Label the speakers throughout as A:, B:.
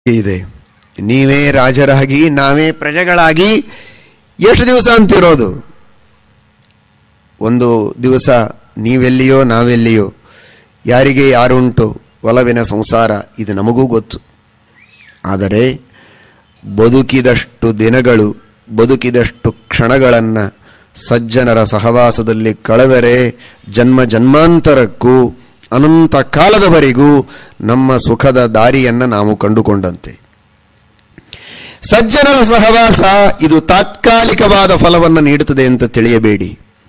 A: ಇದೆ ನೀವೇ ರಾಜರಾಗಿ ನಾವೇ ಪ್ರಜೆಗಳಾಗಿ ಎಷ್ಟು ದಿವಸ ಅಂತಿರೋದು ಒಂದು ದಿವಸ ನೀವೆಲ್ಲಿಯೋ ನಾವೆಲ್ಲಿಯೋ ಯಾರಿಗೆ ಯಾರುಂಟು ಒಲವಿನ ಸಂಸಾರ ಇದು ನಮಗೂ ಗೊತ್ತು ಆದರೆ ಬದುಕಿದಷ್ಟು ದಿನಗಳು ಬದುಕಿದಷ್ಟು ಕ್ಷಣಗಳನ್ನು ಸಜ್ಜನರ ಸಹವಾಸದಲ್ಲಿ ಕಳೆದರೆ ಜನ್ಮ ಜನ್ಮಾಂತರಕ್ಕೂ ಅನಂತ ಕಾಲದವರೆಗೂ ನಮ್ಮ ಸುಖದ ದಾರಿಯನ್ನು ನಾವು ಕಂಡುಕೊಂಡಂತೆ ಸಜ್ಜನರ ಸಹವಾಸ ಇದು ತಾತ್ಕಾಲಿಕವಾದ ಫಲವನ್ನು ನೀಡುತ್ತದೆ ಅಂತ ತಿಳಿಯಬೇಡಿ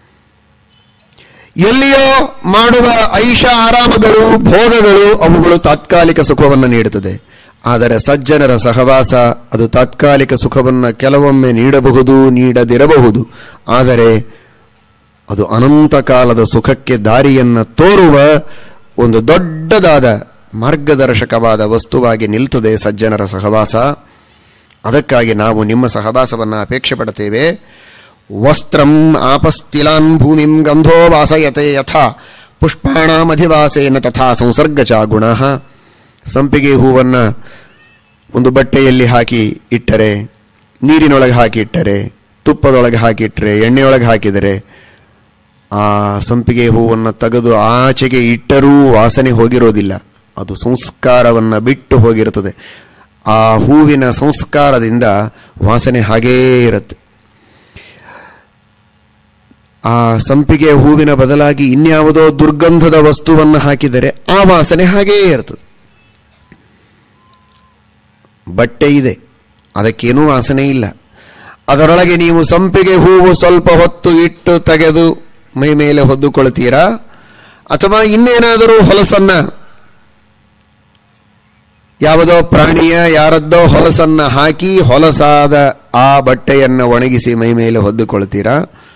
A: ಎಲ್ಲಿಯೋ ಮಾಡುವ ಐಷ ಆರಾಮಗಳು ಭೋಗಗಳು ಅವುಗಳು ತಾತ್ಕಾಲಿಕ ಸುಖವನ್ನು ನೀಡುತ್ತದೆ ಆದರೆ ಸಜ್ಜನರ ಸಹವಾಸ ಅದು ತಾತ್ಕಾಲಿಕ ಸುಖವನ್ನು ಕೆಲವೊಮ್ಮೆ ನೀಡಬಹುದು ನೀಡದಿರಬಹುದು ಆದರೆ ಅದು ಅನಂತ ಕಾಲದ ಸುಖಕ್ಕೆ ದಾರಿಯನ್ನು ತೋರುವ ಒಂದು ದೊಡ್ಡದಾದ ಮಾರ್ಗದರ್ಶಕವಾದ ವಸ್ತುವಾಗಿ ನಿಲ್ತದೆ ಸಜ್ಜನರ ಸಹವಾಸ ಅದಕ್ಕಾಗಿ ನಾವು ನಿಮ್ಮ ಸಹವಾಸವನ್ನು ಅಪೇಕ್ಷೆ ಪಡುತ್ತೇವೆ ವಸ್ತ್ರಂ ಆಪಸ್ತಿಲಾನ್ ಭೂಮಿಂ ಗಂಧೋ ವಾಸಯತೆ ಯಥಾ ಪುಷ್ಪಾಣಾಮಧಿವಾಸೇನ ತಥಾ ಸಂಸರ್ಗ ಚ ಗುಣ ಸಂಪಿಗೆ ಹೂವನ್ನು ಒಂದು ಬಟ್ಟೆಯಲ್ಲಿ ಹಾಕಿ ಇಟ್ಟರೆ ನೀರಿನೊಳಗೆ ಹಾಕಿ ಇಟ್ಟರೆ ತುಪ್ಪದೊಳಗೆ ಹಾಕಿಟ್ಟರೆ ಎಣ್ಣೆಯೊಳಗೆ ಹಾಕಿದರೆ ಆ ಸಂಪಿಗೆ ಹೂವನ್ನು ತೆಗೆದು ಆಚೆಗೆ ಇಟ್ಟರೂ ವಾಸನೆ ಹೋಗಿರೋದಿಲ್ಲ ಅದು ಸಂಸ್ಕಾರವನ್ನು ಬಿಟ್ಟು ಹೋಗಿರುತ್ತದೆ ಆ ಹೂವಿನ ಸಂಸ್ಕಾರದಿಂದ ವಾಸನೆ ಹಾಗೇ ಇರುತ್ತೆ ಆ ಸಂಪಿಗೆ ಹೂವಿನ ಬದಲಾಗಿ ಇನ್ಯಾವುದೋ ದುರ್ಗಂಧದ ವಸ್ತುವನ್ನು ಹಾಕಿದರೆ ಆ ವಾಸನೆ ಹಾಗೇ ಇರ್ತದೆ ಬಟ್ಟೆ ಇದೆ ಅದಕ್ಕೇನೂ ವಾಸನೆ ಇಲ್ಲ ಅದರೊಳಗೆ ನೀವು ಸಂಪಿಗೆ ಹೂವು ಸ್ವಲ್ಪ ಹೊತ್ತು ಇಟ್ಟು ತೆಗೆದು ಮೈ ಮೇಲೆ ಹೊದ್ದುಕೊಳ್ತೀರಾ ಅಥವಾ ಇನ್ನೇನಾದರೂ ಹೊಲಸನ್ನ ಯಾವುದೋ ಪ್ರಾಣಿಯ ಯಾರದ್ದೋ ಹೊಲಸನ್ನ ಹಾಕಿ ಹೊಲಸಾದ ಆ ಬಟ್ಟೆಯನ್ನು ಒಣಗಿಸಿ ಮೈ ಮೇಲೆ ಹೊದ್ದುಕೊಳ್ತೀರಾ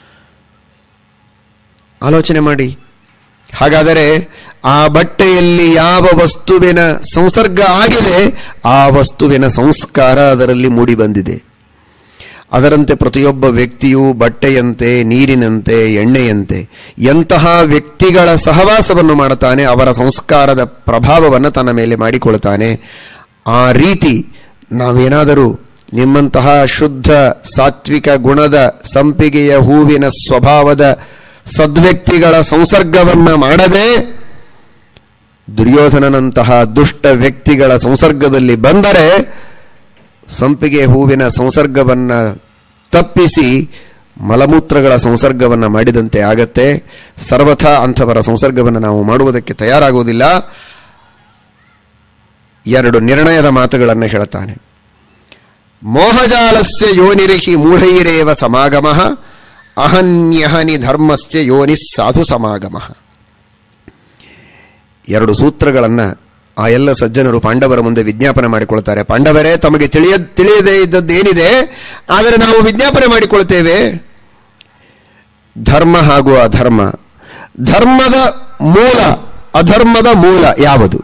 A: ಆಲೋಚನೆ ಮಾಡಿ ಹಾಗಾದರೆ ಆ ಬಟ್ಟೆಯಲ್ಲಿ ಯಾವ ವಸ್ತುವಿನ ಸಂಸರ್ಗ ಆಗಿದೆ ಆ ವಸ್ತುವಿನ ಸಂಸ್ಕಾರ ಅದರಲ್ಲಿ ಮೂಡಿ ಬಂದಿದೆ ಅದರಂತೆ ಪ್ರತಿಯೊಬ್ಬ ವ್ಯಕ್ತಿಯು ಬಟ್ಟೆಯಂತೆ ನೀರಿನಂತೆ ಎಣ್ಣೆಯಂತೆ ಎಂತಹ ವ್ಯಕ್ತಿಗಳ ಸಹವಾಸವನ್ನು ಮಾಡುತ್ತಾನೆ ಅವರ ಸಂಸ್ಕಾರದ ಪ್ರಭಾವವನ್ನು ತನ್ನ ಮೇಲೆ ಮಾಡಿಕೊಳ್ತಾನೆ ಆ ರೀತಿ ನಾವೇನಾದರೂ ನಿಮ್ಮಂತಹ ಶುದ್ಧ ಸಾತ್ವಿಕ ಗುಣದ ಸಂಪಿಗೆಯ ಹೂವಿನ ಸ್ವಭಾವದ ಸದ್ವ್ಯಕ್ತಿಗಳ ಸಂಸರ್ಗವನ್ನು ಮಾಡದೆ ದುರ್ಯೋಧನನಂತಹ ದುಷ್ಟ ವ್ಯಕ್ತಿಗಳ ಸಂಸರ್ಗದಲ್ಲಿ ಬಂದರೆ ಸಂಪಿಗೆ ಹೂವಿನ ಸಂಸರ್ಗವನ್ನು ತಪ್ಪಿಸಿ ಮಲಮೂತ್ರಗಳ ಸಂಸರ್ಗವನ್ನು ಮಾಡಿದಂತೆ ಆಗತ್ತೆ ಸರ್ವಥಾ ಅಂಥವರ ಸಂಸರ್ಗವನ್ನು ನಾವು ಮಾಡುವುದಕ್ಕೆ ತಯಾರಾಗುವುದಿಲ್ಲ ಎರಡು ನಿರ್ಣಯದ ಮಾತುಗಳನ್ನು ಹೇಳುತ್ತಾನೆ ಮೋಹಜಾಲಸ್ಯ ಯೋನಿರಿಹಿ ಮೂಢೈರೇವ ಸಮಾಗಮ ಅಹನ್ಯಹನಿ ಧರ್ಮಸ್ಯ ಯೋನಿ ಸಾಧು ಸಮಾಗಮ ಎರಡು ಸೂತ್ರಗಳನ್ನು ಆ ಎಲ್ಲ ಸಜ್ಜನರು ಪಾಂಡವರ ಮುಂದೆ ವಿಜ್ಞಾಪನೆ ಮಾಡಿಕೊಳ್ತಾರೆ ಪಾಂಡವರೇ ತಮಗೆ ತಿಳಿಯ ತಿಳಿಯದೇ ಇದ್ದದ್ದು ಏನಿದೆ ಆದರೆ ನಾವು ವಿಜ್ಞಾಪನೆ ಮಾಡಿಕೊಳ್ತೇವೆ ಧರ್ಮ ಹಾಗೂ ಅಧರ್ಮ ಧರ್ಮದ ಮೂಲ ಅಧರ್ಮದ ಮೂಲ ಯಾವುದು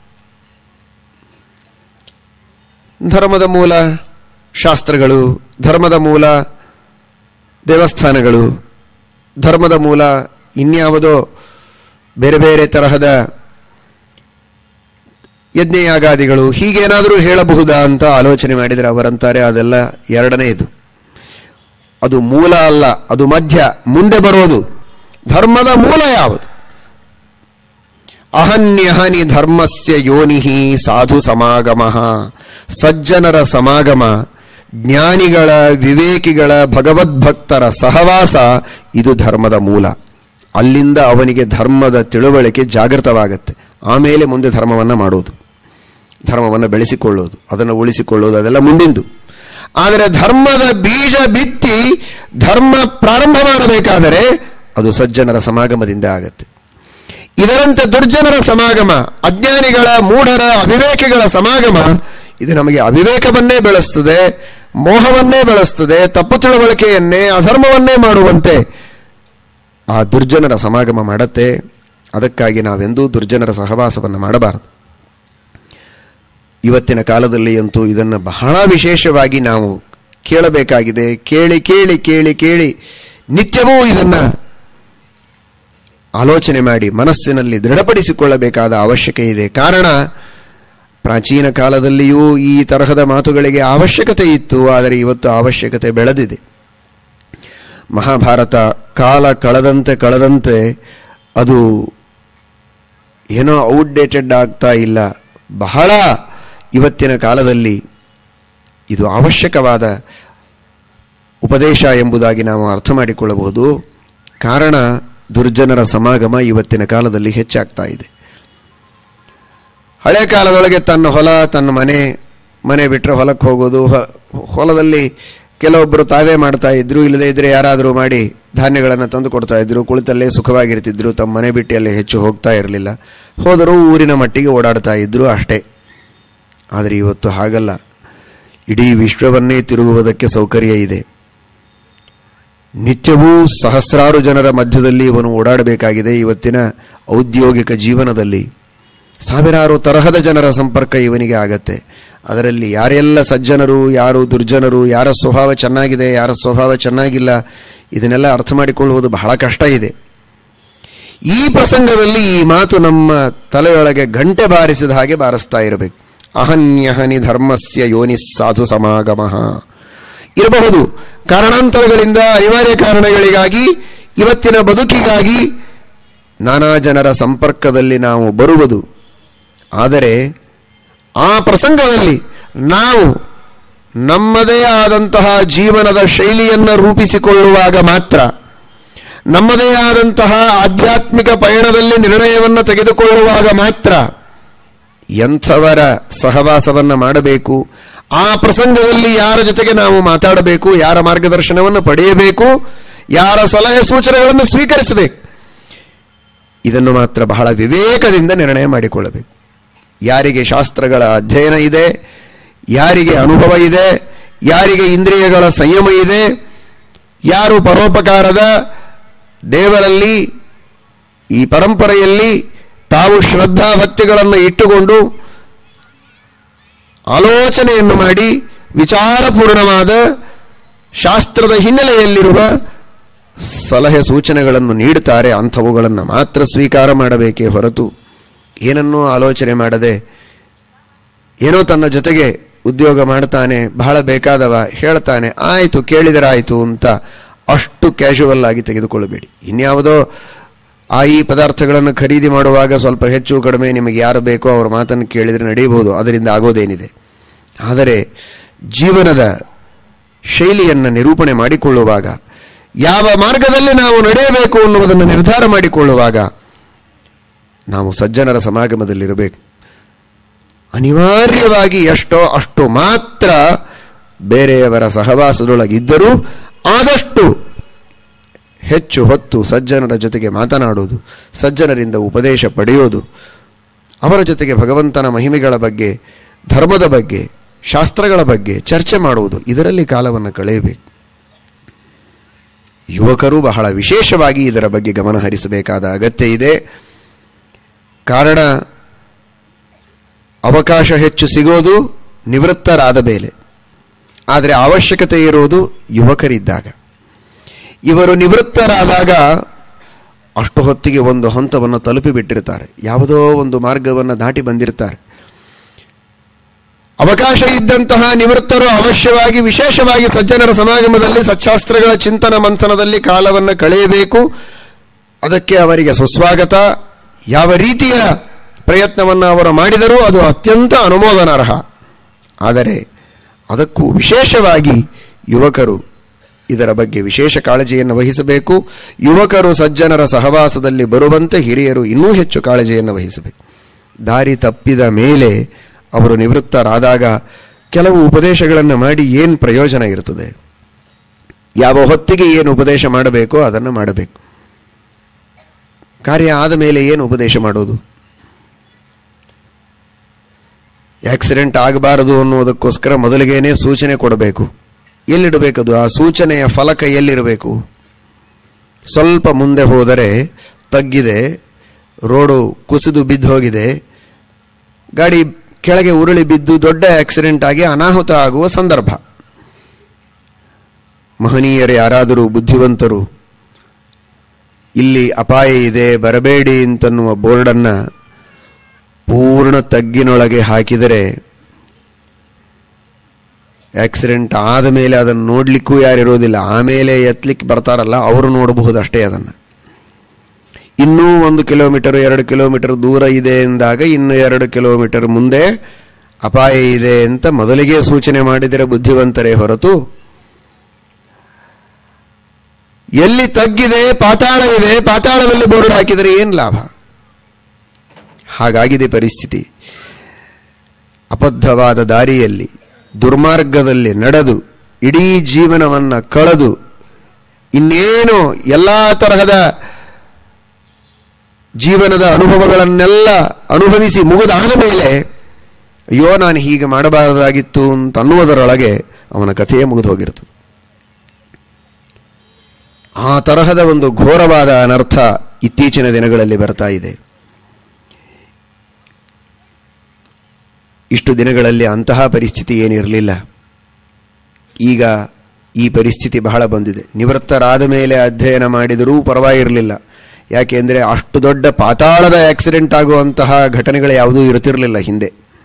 A: ಧರ್ಮದ ಮೂಲ ಶಾಸ್ತ್ರಗಳು ಧರ್ಮದ ಮೂಲ ದೇವಸ್ಥಾನಗಳು ಧರ್ಮದ ಮೂಲ ಇನ್ಯಾವುದೋ ಬೇರೆ ಬೇರೆ ತರಹದ ಯಜ್ಞಯಾಗಾದಿಗಳು ಹೀಗೇನಾದರೂ ಹೇಳಬಹುದಾ ಅಂತ ಆಲೋಚನೆ ಮಾಡಿದರೆ ಅವರಂತಾರೆ ಅದೆಲ್ಲ ಎರಡನೆಯದು ಅದು ಮೂಲ ಅಲ್ಲ ಅದು ಮಧ್ಯ ಮುಂದೆ ಬರೋದು ಧರ್ಮದ ಮೂಲ ಯಾವುದು ಅಹನ್ಯಹನಿ ಧರ್ಮಸ್ಯ ಯೋನಿಹಿ ಸಾಧು ಸಮಾಗಮ ಸಜ್ಜನರ ಸಮಾಗಮ ಜ್ಞಾನಿಗಳ ವಿವೇಕಿಗಳ ಭಗವದ್ಭಕ್ತರ ಸಹವಾಸ ಇದು ಧರ್ಮದ ಮೂಲ ಅಲ್ಲಿಂದ ಅವನಿಗೆ ಧರ್ಮದ ತಿಳುವಳಿಕೆ ಜಾಗೃತವಾಗುತ್ತೆ ಆಮೇಲೆ ಮುಂದೆ ಧರ್ಮವನ್ನು ಮಾಡುವುದು ಧರ್ಮವನ್ನು ಬೆಳೆಸಿಕೊಳ್ಳೋದು ಅದನ್ನು ಉಳಿಸಿಕೊಳ್ಳೋದು ಅದೆಲ್ಲ ಮುಂದಿಂದು ಆದರೆ ಧರ್ಮದ ಬೀಜ ಬಿತ್ತಿ ಧರ್ಮ ಪ್ರಾರಂಭ ಮಾಡಬೇಕಾದರೆ ಅದು ಸಜ್ಜನರ ಸಮಾಗಮದಿಂದ ಆಗತ್ತೆ ಇದರಂತೆ ದುರ್ಜನರ ಸಮಾಗಮ ಅಜ್ಞಾನಿಗಳ ಮೂಢರ ಅವಿವೇಕಿಗಳ ಸಮಾಗಮ ಇದು ನಮಗೆ ಅವಿವೇಕವನ್ನೇ ಬೆಳೆಸ್ತದೆ ಮೋಹವನ್ನೇ ಬೆಳೆಸ್ತದೆ ತಪ್ಪು ತಿಳುವಳಿಕೆಯನ್ನೇ ಅಧರ್ಮವನ್ನೇ ಮಾಡುವಂತೆ ಆ ದುರ್ಜನರ ಸಮಾಗಮ ಮಾಡತ್ತೆ ಅದಕ್ಕಾಗಿ ನಾವೆಂದೂ ದುರ್ಜನರ ಸಹವಾಸವನ್ನು ಮಾಡಬಾರದು ಇವತ್ತಿನ ಕಾಲದಲ್ಲಿ ಅಂತೂ ಇದನ್ನು ಬಹಳ ವಿಶೇಷವಾಗಿ ನಾವು ಕೇಳಬೇಕಾಗಿದೆ ಕೇಳಿ ಕೇಳಿ ಕೇಳಿ ಕೇಳಿ ನಿತ್ಯವೂ ಇದನ್ನು ಆಲೋಚನೆ ಮಾಡಿ ಮನಸ್ಸಿನಲ್ಲಿ ದೃಢಪಡಿಸಿಕೊಳ್ಳಬೇಕಾದ ಅವಶ್ಯಕ ಇದೆ ಕಾರಣ ಪ್ರಾಚೀನ ಕಾಲದಲ್ಲಿಯೂ ಈ ತರಹದ ಮಾತುಗಳಿಗೆ ಅವಶ್ಯಕತೆ ಇತ್ತು ಆದರೆ ಇವತ್ತು ಅವಶ್ಯಕತೆ ಬೆಳೆದಿದೆ ಮಹಾಭಾರತ ಕಾಲ ಕಳೆದಂತೆ ಕಳೆದಂತೆ ಅದು ಏನೋ ಔಟ್ಡೇಟೆಡ್ ಆಗ್ತಾ ಇಲ್ಲ ಬಹಳ ಇವತ್ತಿನ ಕಾಲದಲ್ಲಿ ಇದು ಅವಶ್ಯಕವಾದ ಉಪದೇಶ ಎಂಬುದಾಗಿ ನಾವು ಅರ್ಥ ಮಾಡಿಕೊಳ್ಳಬಹುದು ಕಾರಣ ದುರ್ಜನರ ಸಮಾಗಮ ಇವತ್ತಿನ ಕಾಲದಲ್ಲಿ ಹೆಚ್ಚಾಗ್ತಾ ಇದೆ ಹಳೆ ಕಾಲದೊಳಗೆ ತನ್ನ ಹೊಲ ತನ್ನ ಮನೆ ಮನೆ ಬಿಟ್ಟರೆ ಹೊಲಕ್ಕೆ ಹೋಗೋದು ಹೊ- ಹೊಲದಲ್ಲಿ ಕೆಲವೊಬ್ಬರು ತಾವೇ ಮಾಡ್ತಾ ಇದ್ರು ಇಲ್ಲದೇ ಇದ್ರೆ ಯಾರಾದರೂ ಮಾಡಿ ಧಾನ್ಯಗಳನ್ನು ತಂದು ಕೊಡ್ತಾ ಇದ್ರು ಕುಳಿತಲ್ಲೇ ಸುಖವಾಗಿರ್ತಿದ್ರು ತಮ್ಮ ಮನೆ ಬಿಟ್ಟು ಅಲ್ಲಿ ಹೆಚ್ಚು ಹೋಗ್ತಾ ಇರಲಿಲ್ಲ ಹೋದರೂ ಊರಿನ ಮಟ್ಟಿಗೆ ಓಡಾಡ್ತಾ ಇದ್ರು ಅಷ್ಟೇ ಆದರೆ ಇವತ್ತು ಹಾಗಲ್ಲ ಇಡೀ ವಿಶ್ವವನ್ನೇ ತಿರುಗುವುದಕ್ಕೆ ಸೌಕರ್ಯ ಇದೆ ನಿತ್ಯವೂ ಸಹಸ್ರಾರು ಜನರ ಮಧ್ಯದಲ್ಲಿ ಇವನು ಓಡಾಡಬೇಕಾಗಿದೆ ಇವತ್ತಿನ ಔದ್ಯೋಗಿಕ ಜೀವನದಲ್ಲಿ ಸಾವಿರಾರು ತರಹದ ಜನರ ಸಂಪರ್ಕ ಇವನಿಗೆ ಆಗತ್ತೆ ಅದರಲ್ಲಿ ಯಾರೆಲ್ಲ ಸಜ್ಜನರು ಯಾರು ದುರ್ಜನರು ಯಾರ ಸ್ವಭಾವ ಚೆನ್ನಾಗಿದೆ ಯಾರ ಸ್ವಭಾವ ಚೆನ್ನಾಗಿಲ್ಲ ಇದನ್ನೆಲ್ಲ ಅರ್ಥ ಮಾಡಿಕೊಳ್ಳುವುದು ಬಹಳ ಕಷ್ಟ ಇದೆ ಈ ಪ್ರಸಂಗದಲ್ಲಿ ಈ ಮಾತು ನಮ್ಮ ತಲೆಯೊಳಗೆ ಗಂಟೆ ಬಾರಿಸಿದ ಹಾಗೆ ಬಾರಿಸ್ತಾ ಇರಬೇಕು ಅಹನ್ಯಹನಿ ಧರ್ಮಸ್ಯ ಯೋನಿ ಸಾಧು ಸಮಾಗಮ ಇರಬಹುದು ಕಾರಣಾಂತರಗಳಿಂದ ಅನಿವಾರ್ಯ ಕಾರಣಗಳಿಗಾಗಿ ಇವತ್ತಿನ ಬದುಕಿಗಾಗಿ ನಾನಾ ಜನರ ಸಂಪರ್ಕದಲ್ಲಿ ನಾವು ಬರುವುದು ಆದರೆ ಆ ಪ್ರಸಂಗದಲ್ಲಿ ನಾವು ನಮ್ಮದೇ ಆದಂತಹ ಜೀವನದ ಶೈಲಿಯನ್ನು ರೂಪಿಸಿಕೊಳ್ಳುವಾಗ ಮಾತ್ರ ನಮ್ಮದೇ ಆದಂತಹ ಆಧ್ಯಾತ್ಮಿಕ ಪಯಣದಲ್ಲಿ ನಿರ್ಣಯವನ್ನು ತೆಗೆದುಕೊಳ್ಳುವಾಗ ಮಾತ್ರ ಎಂಥವರ ಸಹವಾಸವನ್ನು ಮಾಡಬೇಕು ಆ ಪ್ರಸಂಗದಲ್ಲಿ ಯಾರ ಜೊತೆಗೆ ನಾವು ಮಾತಾಡಬೇಕು ಯಾರ ಮಾರ್ಗದರ್ಶನವನ್ನು ಪಡೆಯಬೇಕು ಯಾರ ಸಲಹೆ ಸೂಚನೆಗಳನ್ನು ಸ್ವೀಕರಿಸಬೇಕು ಇದನ್ನು ಮಾತ್ರ ಬಹಳ ವಿವೇಕದಿಂದ ನಿರ್ಣಯ ಮಾಡಿಕೊಳ್ಳಬೇಕು ಯಾರಿಗೆ ಶಾಸ್ತ್ರಗಳ ಅಧ್ಯಯನ ಇದೆ ಯಾರಿಗೆ ಅನುಭವ ಇದೆ ಯಾರಿಗೆ ಇಂದ್ರಿಯಗಳ ಸಂಯಮ ಇದೆ ಯಾರು ಪರೋಪಕಾರದ ದೇವರಲ್ಲಿ ಈ ಪರಂಪರೆಯಲ್ಲಿ ತಾವು ಶ್ರದ್ಧಾ ಭಕ್ತಿಗಳನ್ನು ಇಟ್ಟುಕೊಂಡು ಆಲೋಚನೆಯನ್ನು ಮಾಡಿ ವಿಚಾರಪೂರ್ಣವಾದ ಶಾಸ್ತ್ರದ ಹಿನ್ನೆಲೆಯಲ್ಲಿರುವ ಸಲಹೆ ಸೂಚನೆಗಳನ್ನು ನೀಡುತ್ತಾರೆ ಅಂಥವುಗಳನ್ನು ಮಾತ್ರ ಸ್ವೀಕಾರ ಮಾಡಬೇಕೇ ಹೊರತು ಏನನ್ನೂ ಆಲೋಚನೆ ಮಾಡದೆ ಏನೋ ತನ್ನ ಜೊತೆಗೆ ಉದ್ಯೋಗ ಮಾಡ್ತಾನೆ ಬಹಳ ಬೇಕಾದವ ಹೇಳ್ತಾನೆ ಆಯಿತು ಕೇಳಿದರಾಯಿತು ಅಂತ ಅಷ್ಟು ಕ್ಯಾಶುವಲ್ ಆಗಿ ತೆಗೆದುಕೊಳ್ಳಬೇಡಿ ಇನ್ಯಾವುದೋ ಆ ಈ ಪದಾರ್ಥಗಳನ್ನು ಖರೀದಿ ಮಾಡುವಾಗ ಸ್ವಲ್ಪ ಹೆಚ್ಚು ಕಡಿಮೆ ನಿಮಗೆ ಯಾರು ಬೇಕೋ ಅವರ ಮಾತನ್ನು ಕೇಳಿದರೆ ನಡೆಯಬಹುದು ಅದರಿಂದ ಆಗೋದೇನಿದೆ ಆದರೆ ಜೀವನದ ಶೈಲಿಯನ್ನು ನಿರೂಪಣೆ ಮಾಡಿಕೊಳ್ಳುವಾಗ ಯಾವ ಮಾರ್ಗದಲ್ಲಿ ನಾವು ನಡೆಯಬೇಕು ಅನ್ನುವುದನ್ನು ನಿರ್ಧಾರ ಮಾಡಿಕೊಳ್ಳುವಾಗ ನಾವು ಸಜ್ಜನರ ಸಮಾಗಮದಲ್ಲಿರಬೇಕು ಅನಿವಾರ್ಯವಾಗಿ ಎಷ್ಟೋ ಅಷ್ಟು ಮಾತ್ರ ಬೇರೆಯವರ ಸಹವಾಸದೊಳಗಿದ್ದರೂ ಆದಷ್ಟು ಹೆಚ್ಚು ಹೊತ್ತು ಸಜ್ಜನರ ಜೊತೆಗೆ ಮಾತನಾಡುವುದು ಸಜ್ಜನರಿಂದ ಉಪದೇಶ ಪಡೆಯೋದು ಅವರ ಜೊತೆಗೆ ಭಗವಂತನ ಮಹಿಮೆಗಳ ಬಗ್ಗೆ ಧರ್ಮದ ಬಗ್ಗೆ ಶಾಸ್ತ್ರಗಳ ಬಗ್ಗೆ ಚರ್ಚೆ ಮಾಡುವುದು ಇದರಲ್ಲಿ ಕಾಲವನ್ನು ಕಳೆಯಬೇಕು ಯುವಕರು ಬಹಳ ವಿಶೇಷವಾಗಿ ಇದರ ಬಗ್ಗೆ ಗಮನ ಹರಿಸಬೇಕಾದ ಅಗತ್ಯ ಇದೆ ಕಾರಣ ಅವಕಾಶ ಹೆಚ್ಚು ಸಿಗೋದು ನಿವೃತ್ತರಾದ ಮೇಲೆ ಆದರೆ ಅವಶ್ಯಕತೆ ಇರುವುದು ಯುವಕರಿದ್ದಾಗ ಇವರು ನಿವೃತ್ತರಾದಾಗ ಅಷ್ಟು ಹೊತ್ತಿಗೆ ಒಂದು ಹಂತವನ್ನು ತಲುಪಿಬಿಟ್ಟಿರ್ತಾರೆ ಯಾವುದೋ ಒಂದು ಮಾರ್ಗವನ್ನು ದಾಟಿ ಬಂದಿರ್ತಾರೆ ಅವಕಾಶ ಇದ್ದಂತಹ ನಿವೃತ್ತರು ಅವಶ್ಯವಾಗಿ ವಿಶೇಷವಾಗಿ ಸಜ್ಜನರ ಸಮಾಗಮದಲ್ಲಿ ಸಚ್ಚಾಸ್ತ್ರಗಳ ಚಿಂತನ ಮಂಥನದಲ್ಲಿ ಕಾಲವನ್ನು ಕಳೆಯಬೇಕು ಅದಕ್ಕೆ ಅವರಿಗೆ ಸುಸ್ವಾಗತ ಯಾವ ರೀತಿಯ ಪ್ರಯತ್ನವನ್ನು ಅವರು ಮಾಡಿದರೂ ಅದು ಅತ್ಯಂತ ಅನುಮೋದನಾರ್ಹ ಆದರೆ ಅದಕ್ಕೂ ವಿಶೇಷವಾಗಿ ಯುವಕರು ಇದರ ಬಗ್ಗೆ ವಿಶೇಷ ಕಾಳಜಿಯನ್ನು ವಹಿಸಬೇಕು ಯುವಕರು ಸಜ್ಜನರ ಸಹವಾಸದಲ್ಲಿ ಬರುವಂತೆ ಹಿರಿಯರು ಇನ್ನೂ ಹೆಚ್ಚು ಕಾಳಜಿಯನ್ನು ವಹಿಸಬೇಕು ದಾರಿ ತಪ್ಪಿದ ಮೇಲೆ ಅವರು ನಿವೃತ್ತರಾದಾಗ ಕೆಲವು ಉಪದೇಶಗಳನ್ನು ಮಾಡಿ ಏನು ಪ್ರಯೋಜನ ಇರ್ತದೆ ಯಾವ ಹೊತ್ತಿಗೆ ಏನು ಉಪದೇಶ ಮಾಡಬೇಕೋ ಅದನ್ನು ಮಾಡಬೇಕು ಕಾರ್ಯ ಆದ ಮೇಲೆ ಏನು ಉಪದೇಶ ಮಾಡೋದು ಆಕ್ಸಿಡೆಂಟ್ ಆಗಬಾರದು ಅನ್ನುವುದಕ್ಕೋಸ್ಕರ ಮೊದಲಿಗೇನೆ ಸೂಚನೆ ಕೊಡಬೇಕು ಎಲ್ಲಿಡಬೇಕದು ಆ ಸೂಚನೆಯ ಫಲಕ ಎಲ್ಲಿರಬೇಕು ಸ್ವಲ್ಪ ಮುಂದೆ ಹೋದರೆ ತಗ್ಗಿದೆ ರೋಡು ಕುಸಿದು ಬಿದ್ದು ಹೋಗಿದೆ ಗಾಡಿ ಕೆಳಗೆ ಉರುಳಿ ಬಿದ್ದು ದೊಡ್ಡ ಆಕ್ಸಿಡೆಂಟ್ ಆಗಿ ಅನಾಹುತ ಆಗುವ ಸಂದರ್ಭ ಮಹನೀಯರು ಯಾರಾದರೂ ಬುದ್ಧಿವಂತರು ಇಲ್ಲಿ ಅಪಾಯ ಇದೆ ಬರಬೇಡಿ ಅಂತನ್ನುವ ಬೋರ್ಡನ್ನು ಪೂರ್ಣ ತಗ್ಗಿನೊಳಗೆ ಹಾಕಿದರೆ ಆಕ್ಸಿಡೆಂಟ್ ಆದ ಮೇಲೆ ಅದನ್ನು ನೋಡಲಿಕ್ಕೂ ಯಾರಿರೋದಿಲ್ಲ ಆಮೇಲೆ ಎತ್ತಲಿಕ್ಕೆ ಬರ್ತಾರಲ್ಲ ಅವರು ನೋಡಬಹುದು ಅಷ್ಟೇ ಅದನ್ನು ಇನ್ನೂ ಒಂದು ಕಿಲೋಮೀಟರ್ ಎರಡು ಕಿಲೋಮೀಟರ್ ದೂರ ಇದೆ ಎಂದಾಗ ಇನ್ನು ಎರಡು ಕಿಲೋಮೀಟರ್ ಮುಂದೆ ಅಪಾಯ ಇದೆ ಅಂತ ಮೊದಲಿಗೆ ಸೂಚನೆ ಮಾಡಿದರೆ ಬುದ್ಧಿವಂತರೇ ಹೊರತು ಎಲ್ಲಿ ತಗ್ಗಿದೆ ಪಾತಾಳ ಇದೆ ಪಾತಾಳದಲ್ಲಿ ಬೋರ್ಡ್ ಹಾಕಿದರೆ ಏನು ಲಾಭ ಹಾಗಾಗಿದೆ ಪರಿಸ್ಥಿತಿ ಅಬದ್ಧವಾದ ದಾರಿಯಲ್ಲಿ ದುರ್ಮಾರ್ಗದಲ್ಲಿ ನಡೆದು ಇಡೀ ಜೀವನವನ್ನು ಕಳೆದು ಇನ್ನೇನು ಎಲ್ಲ ತರಹದ ಜೀವನದ ಅನುಭವಗಳನ್ನೆಲ್ಲ ಅನುಭವಿಸಿ ಮುಗಿದಾದ ಮೇಲೆ ಅಯ್ಯೋ ನಾನು ಹೀಗೆ ಮಾಡಬಾರದಾಗಿತ್ತು ಅಂತ ಅನ್ನುವುದರೊಳಗೆ ಅವನ ಕಥೆಯೇ ಮುಗಿದು ಹೋಗಿರ್ತದೆ ಆ ತರಹದ ಒಂದು ಘೋರವಾದ ಅನರ್ಥ ಇತ್ತೀಚಿನ ದಿನಗಳಲ್ಲಿ ಬರ್ತಾ ಇದೆ ಇಷ್ಟು ದಿನಗಳಲ್ಲಿ ಅಂತಹ ಪರಿಸ್ಥಿತಿ ಏನಿರಲಿಲ್ಲ ಈಗ ಈ ಪರಿಸ್ಥಿತಿ ಬಹಳ ಬಂದಿದೆ ನಿವೃತ್ತರಾದ ಮೇಲೆ ಅಧ್ಯಯನ ಮಾಡಿದರೂ ಪರವಾಗಿರಲಿಲ್ಲ ಯಾಕೆಂದರೆ ಅಷ್ಟು ದೊಡ್ಡ ಪಾತಾಳದ ಆಕ್ಸಿಡೆಂಟ್ ಆಗುವಂತಹ ಘಟನೆಗಳು ಯಾವುದೂ ಇರುತ್ತಿರಲಿಲ್ಲ ಹಿಂದೆ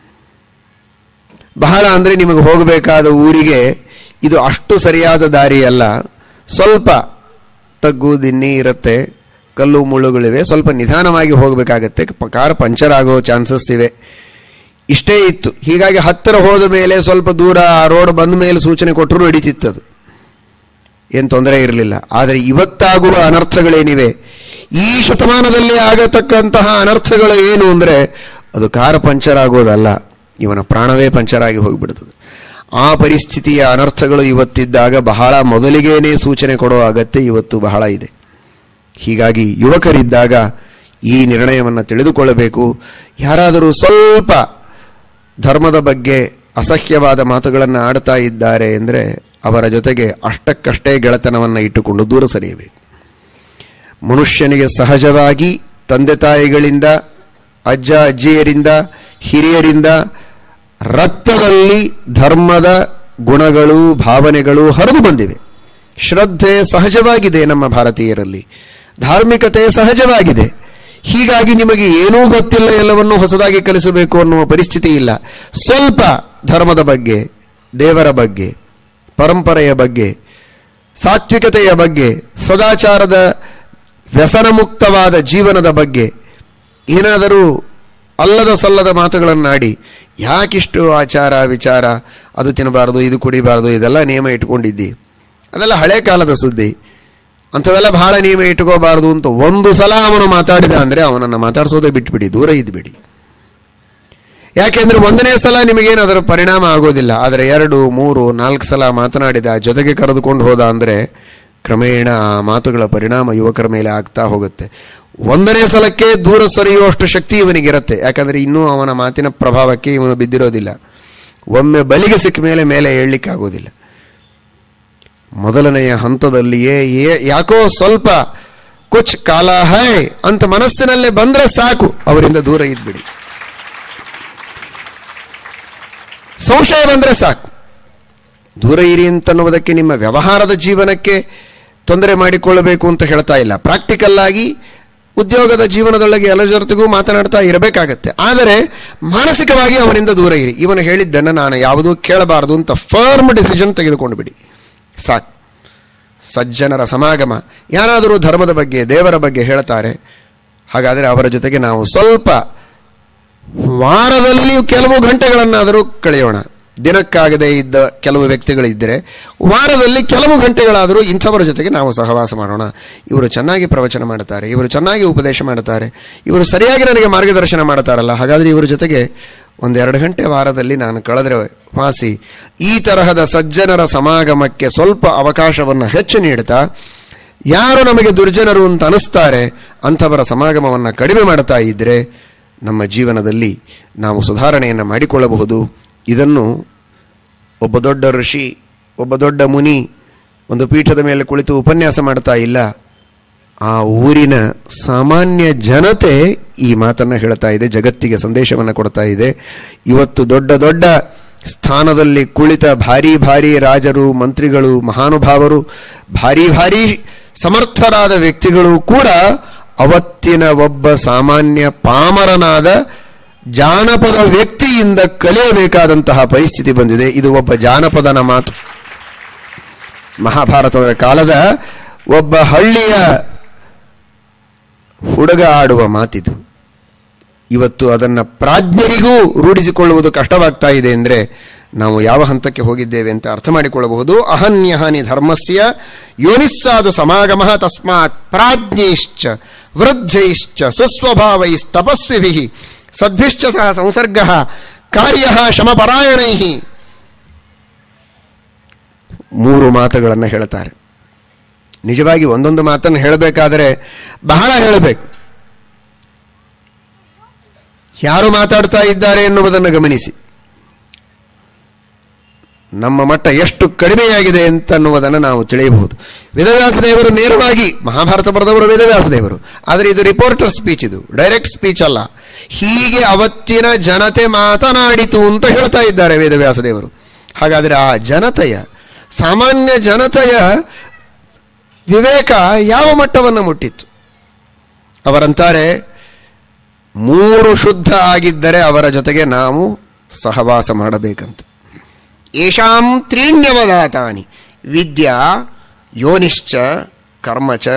A: ಬಹಳ ಅಂದರೆ ನಿಮಗೆ ಹೋಗಬೇಕಾದ ಊರಿಗೆ ಇದು ಅಷ್ಟು ಸರಿಯಾದ ದಾರಿಯಲ್ಲ ಸ್ವಲ್ಪ ತಗ್ಗು ದಿನ್ನಿ ಇರುತ್ತೆ ಕಲ್ಲು ಮುಳ್ಳುಗಳಿವೆ ಸ್ವಲ್ಪ ನಿಧಾನವಾಗಿ ಹೋಗಬೇಕಾಗತ್ತೆ ಪ- ಕಾರ್ ಪಂಚರ್ ಆಗೋ ಚಾನ್ಸಸ್ ಇವೆ ಇಷ್ಟೇ ಇತ್ತು ಹೀಗಾಗಿ ಹತ್ತಿರ ಹೋದ ಮೇಲೆ ಸ್ವಲ್ಪ ದೂರ ಆ ರೋಡ್ ಬಂದ ಮೇಲೆ ಸೂಚನೆ ಕೊಟ್ಟರು ನಡೀತಿತ್ತದು ಏನು ತೊಂದರೆ ಇರಲಿಲ್ಲ ಆದರೆ ಇವತ್ತಾಗುವ ಅನರ್ಥಗಳೇನಿವೆ ಈ ಶತಮಾನದಲ್ಲಿ ಆಗತಕ್ಕಂತಹ ಅನರ್ಥಗಳು ಏನು ಅಂದರೆ ಅದು ಕಾರ್ ಪಂಚರ್ ಆಗೋದಲ್ಲ ಇವನ ಪ್ರಾಣವೇ ಪಂಚರ್ ಆಗಿ ಹೋಗಿಬಿಡ್ತದೆ ಆ ಪರಿಸ್ಥಿತಿಯ ಅನರ್ಥಗಳು ಇವತ್ತಿದ್ದಾಗ ಬಹಳ ಮೊದಲಿಗೇನೆ ಸೂಚನೆ ಕೊಡುವ ಅಗತ್ಯ ಇವತ್ತು ಬಹಳ ಇದೆ ಹೀಗಾಗಿ ಯುವಕರಿದ್ದಾಗ ಈ ನಿರ್ಣಯವನ್ನು ತಿಳಿದುಕೊಳ್ಳಬೇಕು ಯಾರಾದರೂ ಸ್ವಲ್ಪ ಧರ್ಮದ ಬಗ್ಗೆ ಅಸಹ್ಯವಾದ ಮಾತುಗಳನ್ನು ಆಡ್ತಾ ಇದ್ದಾರೆ ಎಂದರೆ ಅವರ ಜೊತೆಗೆ ಅಷ್ಟಕ್ಕಷ್ಟೇ ಗೆಳೆತನವನ್ನು ಇಟ್ಟುಕೊಂಡು ದೂರ ಸರಿಯಬೇಕು ಮನುಷ್ಯನಿಗೆ ಸಹಜವಾಗಿ ತಂದೆ ತಾಯಿಗಳಿಂದ ಅಜ್ಜ ಅಜ್ಜಿಯರಿಂದ ಹಿರಿಯರಿಂದ ರಕ್ತದಲ್ಲಿ ಧರ್ಮದ ಗುಣಗಳು ಭಾವನೆಗಳು ಹರಿದು ಬಂದಿವೆ ಶ್ರದ್ಧೆ ಸಹಜವಾಗಿದೆ ನಮ್ಮ ಭಾರತೀಯರಲ್ಲಿ ಧಾರ್ಮಿಕತೆ ಸಹಜವಾಗಿದೆ ಹೀಗಾಗಿ ನಿಮಗೆ ಏನೂ ಗೊತ್ತಿಲ್ಲ ಎಲ್ಲವನ್ನೂ ಹೊಸದಾಗಿ ಕಲಿಸಬೇಕು ಅನ್ನುವ ಪರಿಸ್ಥಿತಿ ಇಲ್ಲ ಸ್ವಲ್ಪ ಧರ್ಮದ ಬಗ್ಗೆ ದೇವರ ಬಗ್ಗೆ ಪರಂಪರೆಯ ಬಗ್ಗೆ ಸಾತ್ವಿಕತೆಯ ಬಗ್ಗೆ ಸದಾಚಾರದ ವ್ಯಸನಮುಕ್ತವಾದ ಜೀವನದ ಬಗ್ಗೆ ಏನಾದರೂ ಅಲ್ಲದ ಸಲ್ಲದ ಮಾತುಗಳನ್ನಾಡಿ ಯಾಕಿಷ್ಟು ಆಚಾರ ವಿಚಾರ ಅದು ತಿನ್ನಬಾರ್ದು ಇದು ಕುಡಿಬಾರ್ದು ಇದೆಲ್ಲ ನಿಯಮ ಇಟ್ಕೊಂಡಿದ್ದಿ ಅದೆಲ್ಲ ಹಳೆ ಕಾಲದ ಸುದ್ದಿ ಅಂಥವೆಲ್ಲ ಬಹಳ ನಿಯಮ ಇಟ್ಕೋಬಾರ್ದು ಅಂತ ಒಂದು ಸಲ ಅವನು ಮಾತಾಡಿದ ಅಂದರೆ ಅವನನ್ನು ಮಾತಾಡಿಸೋದೇ ಬಿಟ್ಬಿಡಿ ದೂರ ಇದ್ಬಿಡಿ ಯಾಕೆಂದ್ರೆ ಒಂದನೇ ಸಲ ನಿಮಗೇನು ಅದರ ಪರಿಣಾಮ ಆಗೋದಿಲ್ಲ ಆದರೆ ಎರಡು ಮೂರು ನಾಲ್ಕು ಸಲ ಮಾತನಾಡಿದ ಜೊತೆಗೆ ಕರೆದುಕೊಂಡು ಹೋದ ಅಂದರೆ ಕ್ರಮೇಣ ಆ ಮಾತುಗಳ ಪರಿಣಾಮ ಯುವಕರ ಮೇಲೆ ಆಗ್ತಾ ಹೋಗುತ್ತೆ ಒಂದನೇ ಸಲಕ್ಕೆ ದೂರ ಸರಿಯುವಷ್ಟು ಶಕ್ತಿ ಇವನಿಗಿರುತ್ತೆ ಯಾಕಂದರೆ ಇನ್ನೂ ಅವನ ಮಾತಿನ ಪ್ರಭಾವಕ್ಕೆ ಇವನು ಬಿದ್ದಿರೋದಿಲ್ಲ ಒಮ್ಮೆ ಬಲಿಗೆ ಸಿಕ್ಕ ಮೇಲೆ ಮೇಲೆ ಏಳಲಿಕ್ಕಾಗೋದಿಲ್ಲ ಮೊದಲನೆಯ ಹಂತದಲ್ಲಿಯೇ ಏ- ಯಾಕೋ ಸ್ವಲ್ಪ ಕುಚ್ ಕಾಲ ಹೈ ಅಂತ ಮನಸ್ಸಿನಲ್ಲೇ ಬಂದ್ರೆ ಸಾಕು ಅವರಿಂದ ದೂರ ಇದ್ಬಿಡಿ ಸಂಶಯ ಬಂದರೆ ಸಾಕು ದೂರ ಇರಿ ಅಂತನ್ನುವುದಕ್ಕೆ ನಿಮ್ಮ ವ್ಯವಹಾರದ ಜೀವನಕ್ಕೆ ತೊಂದರೆ ಮಾಡಿಕೊಳ್ಳಬೇಕು ಅಂತ ಹೇಳ್ತಾ ಇಲ್ಲ ಪ್ರಾಕ್ಟಿಕಲ್ ಆಗಿ ಉದ್ಯೋಗದ ಜೀವನದೊಳಗೆ ಎಲ್ಲ ಜೊತೆಗೂ ಮಾತನಾಡ್ತಾ ಇರಬೇಕಾಗತ್ತೆ ಆದರೆ ಮಾನಸಿಕವಾಗಿ ಅವನಿಂದ ದೂರ ಇರಿ ಇವನು ಹೇಳಿದ್ದನ್ನು ನಾನು ಯಾವುದೂ ಕೇಳಬಾರದು ಅಂತ ಫರ್ಮ್ ಡಿಸಿಷನ್ ತೆಗೆದುಕೊಂಡು ಬಿಡಿ ಸಾಕು ಸಜ್ಜನರ ಸಮಾಗಮ ಯಾರಾದರೂ ಧರ್ಮದ ಬಗ್ಗೆ ದೇವರ ಬಗ್ಗೆ ಹೇಳ್ತಾರೆ ಹಾಗಾದರೆ ಅವರ ಜೊತೆಗೆ ನಾವು ಸ್ವಲ್ಪ ವಾರದಲ್ಲಿ ಕೆಲವು ಗಂಟೆಗಳನ್ನಾದರೂ ಕಳೆಯೋಣ ದಿನಕ್ಕಾಗದೇ ಇದ್ದ ಕೆಲವು ವ್ಯಕ್ತಿಗಳಿದ್ದರೆ ವಾರದಲ್ಲಿ ಕೆಲವು ಗಂಟೆಗಳಾದರೂ ಇಂಥವರ ಜೊತೆಗೆ ನಾವು ಸಹವಾಸ ಮಾಡೋಣ ಇವರು ಚೆನ್ನಾಗಿ ಪ್ರವಚನ ಮಾಡ್ತಾರೆ ಇವರು ಚೆನ್ನಾಗಿ ಉಪದೇಶ ಮಾಡ್ತಾರೆ ಇವರು ಸರಿಯಾಗಿ ನನಗೆ ಮಾರ್ಗದರ್ಶನ ಮಾಡ್ತಾರಲ್ಲ ಹಾಗಾದರೆ ಇವರ ಜೊತೆಗೆ ಒಂದೆರಡು ಗಂಟೆ ವಾರದಲ್ಲಿ ನಾನು ಕಳೆದರೆ ವಾಸಿ ಈ ತರಹದ ಸಜ್ಜನರ ಸಮಾಗಮಕ್ಕೆ ಸ್ವಲ್ಪ ಅವಕಾಶವನ್ನು ಹೆಚ್ಚು ನೀಡುತ್ತಾ ಯಾರು ನಮಗೆ ದುರ್ಜನರು ಅಂತ ಅನಿಸ್ತಾರೆ ಅಂಥವರ ಸಮಾಗಮವನ್ನು ಕಡಿಮೆ ಮಾಡ್ತಾ ಇದ್ದರೆ ನಮ್ಮ ಜೀವನದಲ್ಲಿ ನಾವು ಸುಧಾರಣೆಯನ್ನು ಮಾಡಿಕೊಳ್ಳಬಹುದು ಇದನ್ನು ಒಬ್ಬ ದೊಡ್ಡ ಋಷಿ ಒಬ್ಬ ದೊಡ್ಡ ಮುನಿ ಒಂದು ಪೀಠದ ಮೇಲೆ ಕುಳಿತು ಉಪನ್ಯಾಸ ಮಾಡ್ತಾ ಇಲ್ಲ ಆ ಊರಿನ ಸಾಮಾನ್ಯ ಜನತೆ ಈ ಮಾತನ್ನು ಹೇಳ್ತಾ ಇದೆ ಜಗತ್ತಿಗೆ ಸಂದೇಶವನ್ನು ಕೊಡ್ತಾ ಇದೆ ಇವತ್ತು ದೊಡ್ಡ ದೊಡ್ಡ ಸ್ಥಾನದಲ್ಲಿ ಕುಳಿತ ಭಾರಿ ಭಾರಿ ರಾಜರು ಮಂತ್ರಿಗಳು ಮಹಾನುಭಾವರು ಭಾರಿ ಭಾರಿ ಸಮರ್ಥರಾದ ವ್ಯಕ್ತಿಗಳು ಕೂಡ ಅವತ್ತಿನ ಒಬ್ಬ ಸಾಮಾನ್ಯ ಪಾಮರನಾದ ಜಾನಪದ ವ್ಯಕ್ತಿಯಿಂದ ಕಲಿಯಬೇಕಾದಂತಹ ಪರಿಸ್ಥಿತಿ ಬಂದಿದೆ ಇದು ಒಬ್ಬ ಜಾನಪದನ ಮಾತು ಮಹಾಭಾರತದ ಕಾಲದ ಒಬ್ಬ ಹಳ್ಳಿಯ ಹುಡುಗ ಆಡುವ ಮಾತಿದು ಇವತ್ತು ಅದನ್ನು ಪ್ರಾಜ್ಞರಿಗೂ ರೂಢಿಸಿಕೊಳ್ಳುವುದು ಕಷ್ಟವಾಗ್ತಾ ಇದೆ ಅಂದರೆ ನಾವು ಯಾವ ಹಂತಕ್ಕೆ ಹೋಗಿದ್ದೇವೆ ಅಂತ ಅರ್ಥ ಮಾಡಿಕೊಳ್ಳಬಹುದು ಅಹನ್ಯಹಾನಿ ಧರ್ಮಸ್ಯ ಯೋನಿಸ್ಸಾದು ಸಮಾಗಮ ತಸ್ಮಾತ್ ಪ್ರಾಜ್ಞೈಶ್ಚ ವೃದ್ಧೈಶ್ಚ ಸುಸ್ವಭಾವೈಸ್ತಪಸ್ವಿಭಿ ಸದ್ಭಿಶ್ಚ ಸಹ ಸಂಸರ್ಗ ಕಾರ್ಯ ಶಮಪರಾಯಣೈ ಮೂರು ಮಾತುಗಳನ್ನು ಹೇಳ್ತಾರೆ ನಿಜವಾಗಿ ಒಂದೊಂದು ಮಾತನ್ನು ಹೇಳಬೇಕಾದರೆ ಬಹಳ ಹೇಳಬೇಕು ಯಾರು ಮಾತಾಡ್ತಾ ಇದ್ದಾರೆ ಎನ್ನುವುದನ್ನು ಗಮನಿಸಿ ನಮ್ಮ ಮಟ್ಟ ಎಷ್ಟು ಕಡಿಮೆಯಾಗಿದೆ ಅಂತ ಅನ್ನುವುದನ್ನು ನಾವು ತಿಳಿಯಬಹುದು ವೇದವ್ಯಾಸ ದೇವರು ನೇರವಾಗಿ ಮಹಾಭಾರತ ಬರೆದವರು ವೇದವ್ಯಾಸ ದೇವರು ಆದರೆ ಇದು ರಿಪೋರ್ಟರ್ ಸ್ಪೀಚ್ ಇದು ಡೈರೆಕ್ಟ್ ಸ್ಪೀಚ್ ಅಲ್ಲ ಹೀಗೆ ಅವತ್ತಿನ ಜನತೆ ಮಾತನಾಡಿತು ಅಂತ ಹೇಳ್ತಾ ಇದ್ದಾರೆ ವೇದವ್ಯಾಸ ದೇವರು ಹಾಗಾದರೆ ಆ ಜನತೆಯ ಸಾಮಾನ್ಯ ಜನತೆಯ ವಿವೇಕ ಯಾವ ಮಟ್ಟವನ್ನು ಮುಟ್ಟಿತ್ತು ಅವರಂತಾರೆ ಮೂರು ಶುದ್ಧ ಆಗಿದ್ದರೆ ಅವರ ಜೊತೆಗೆ ನಾವು ಸಹವಾಸ ಮಾಡಬೇಕಂತ ಯಶಾಂ ತ್ರೀಣ್ಯವದಾತಾನಿ ವಿದ್ಯಾ ಯೋನಿಶ್ಚ ಕರ್ಮಚ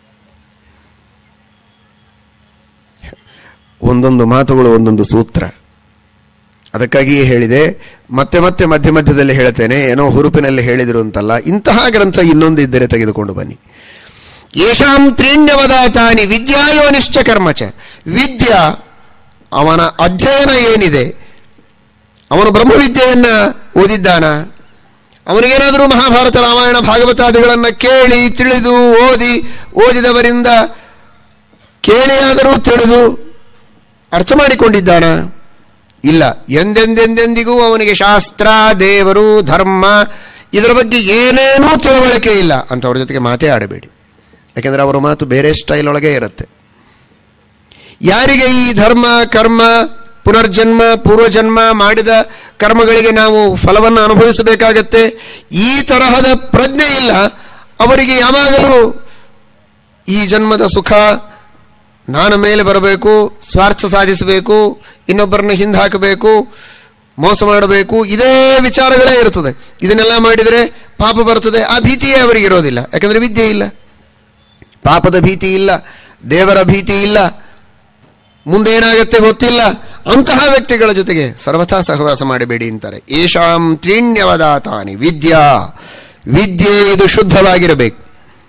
A: ಒಂದೊಂದು ಮಾತುಗಳು ಒಂದೊಂದು ಸೂತ್ರ ಅದಕ್ಕಾಗಿಯೇ ಹೇಳಿದೆ ಮತ್ತೆ ಮತ್ತೆ ಮಧ್ಯ ಮಧ್ಯದಲ್ಲಿ ಹೇಳ್ತೇನೆ ಏನೋ ಹುರುಪಿನಲ್ಲಿ ಹೇಳಿದರು ಅಂತಲ್ಲ ಇಂತಹ ಗ್ರಂಥ ಇನ್ನೊಂದು ಇದ್ದರೆ ತೆಗೆದುಕೊಂಡು ಬನ್ನಿ ಯಶಾಂ ತ್ರೀಣ್ಯವದಾತಾನಿ ವಿದ್ಯಾಯೋನಿಶ್ಚ ಕರ್ಮಚ ವಿದ್ಯಾ ಅವನ ಅಧ್ಯಯನ ಏನಿದೆ ಅವನು ಬ್ರಹ್ಮವಿದ್ಯೆಯನ್ನ ಓದಿದ್ದಾನ ಅವನಿಗೇನಾದರೂ ಮಹಾಭಾರತ ರಾಮಾಯಣ ಭಾಗವತಾದಿಗಳನ್ನು ಕೇಳಿ ತಿಳಿದು ಓದಿ ಓದಿದವರಿಂದ ಕೇಳಿಯಾದರೂ ತಿಳಿದು ಅರ್ಥ ಮಾಡಿಕೊಂಡಿದ್ದಾನ ಇಲ್ಲ ಎಂದೆಂದೆಂದೆಂದಿಗೂ ಅವನಿಗೆ ಶಾಸ್ತ್ರ ದೇವರು ಧರ್ಮ ಇದರ ಬಗ್ಗೆ ಏನೇನೂ ತಿಳುವಳಿಕೆ ಇಲ್ಲ ಅಂಥವ್ರ ಜೊತೆಗೆ ಮಾತೇ ಆಡಬೇಡಿ ಯಾಕೆಂದರೆ ಅವರ ಮಾತು ಬೇರೆ ಸ್ಟೈಲ್ ಒಳಗೆ ಇರುತ್ತೆ ಯಾರಿಗೆ ಈ ಧರ್ಮ ಕರ್ಮ ಪುನರ್ಜನ್ಮ ಪೂರ್ವಜನ್ಮ ಮಾಡಿದ ಕರ್ಮಗಳಿಗೆ ನಾವು ಫಲವನ್ನು ಅನುಭವಿಸಬೇಕಾಗತ್ತೆ ಈ ತರಹದ ಪ್ರಜ್ಞೆ ಇಲ್ಲ ಅವರಿಗೆ ಯಾವಾಗಲೂ ಈ ಜನ್ಮದ ಸುಖ ನಾನು ಮೇಲೆ ಬರಬೇಕು ಸ್ವಾರ್ಥ ಸಾಧಿಸಬೇಕು ಇನ್ನೊಬ್ಬರನ್ನ ಹಿಂದೆ ಹಾಕಬೇಕು ಮೋಸ ಮಾಡಬೇಕು ಇದೇ ವಿಚಾರಗಳೇ ಇರ್ತದೆ ಇದನ್ನೆಲ್ಲ ಮಾಡಿದರೆ ಪಾಪ ಬರ್ತದೆ ಆ ಭೀತಿಯೇ ಅವರಿಗೆ ಇರೋದಿಲ್ಲ ಯಾಕಂದರೆ ವಿದ್ಯೆ ಇಲ್ಲ ಪಾಪದ ಭೀತಿ ಇಲ್ಲ ದೇವರ ಭೀತಿ ಇಲ್ಲ ಮುಂದೆ ಏನಾಗುತ್ತೆ ಗೊತ್ತಿಲ್ಲ ಅಂತಹ ವ್ಯಕ್ತಿಗಳ ಜೊತೆಗೆ ಸರ್ವಥಾ ಸಹವಾಸ ಮಾಡಬೇಡಿ ಅಂತಾರೆ ಏಷಾಂ ತ್ರೀಣ್ಯವದಾತಾನಿ ವಿದ್ಯಾ ವಿದ್ಯೆ ಇದು ಶುದ್ಧವಾಗಿರಬೇಕು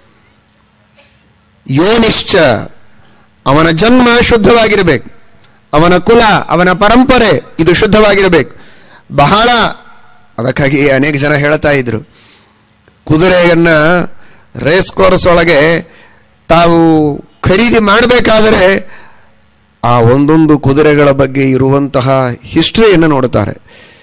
A: ಯೋನಿಶ್ಚ ಅವನ ಜನ್ಮ ಶುದ್ಧವಾಗಿರಬೇಕು ಅವನ ಕುಲ ಅವನ ಪರಂಪರೆ ಇದು ಶುದ್ಧವಾಗಿರಬೇಕು ಬಹಳ ಅದಕ್ಕಾಗಿ ಅನೇಕ ಜನ ಹೇಳ್ತಾ ಇದ್ರು ಕುದುರೆಯನ್ನ ರೇಸ್ ಕೋರ್ಸ್ ಒಳಗೆ ತಾವು ಖರೀದಿ ಮಾಡಬೇಕಾದರೆ ಆ ಒಂದೊಂದು ಕುದುರೆಗಳ ಬಗ್ಗೆ ಇರುವಂತಹ ಹಿಸ್ಟ್ರಿಯನ್ನು ನೋಡುತ್ತಾರೆ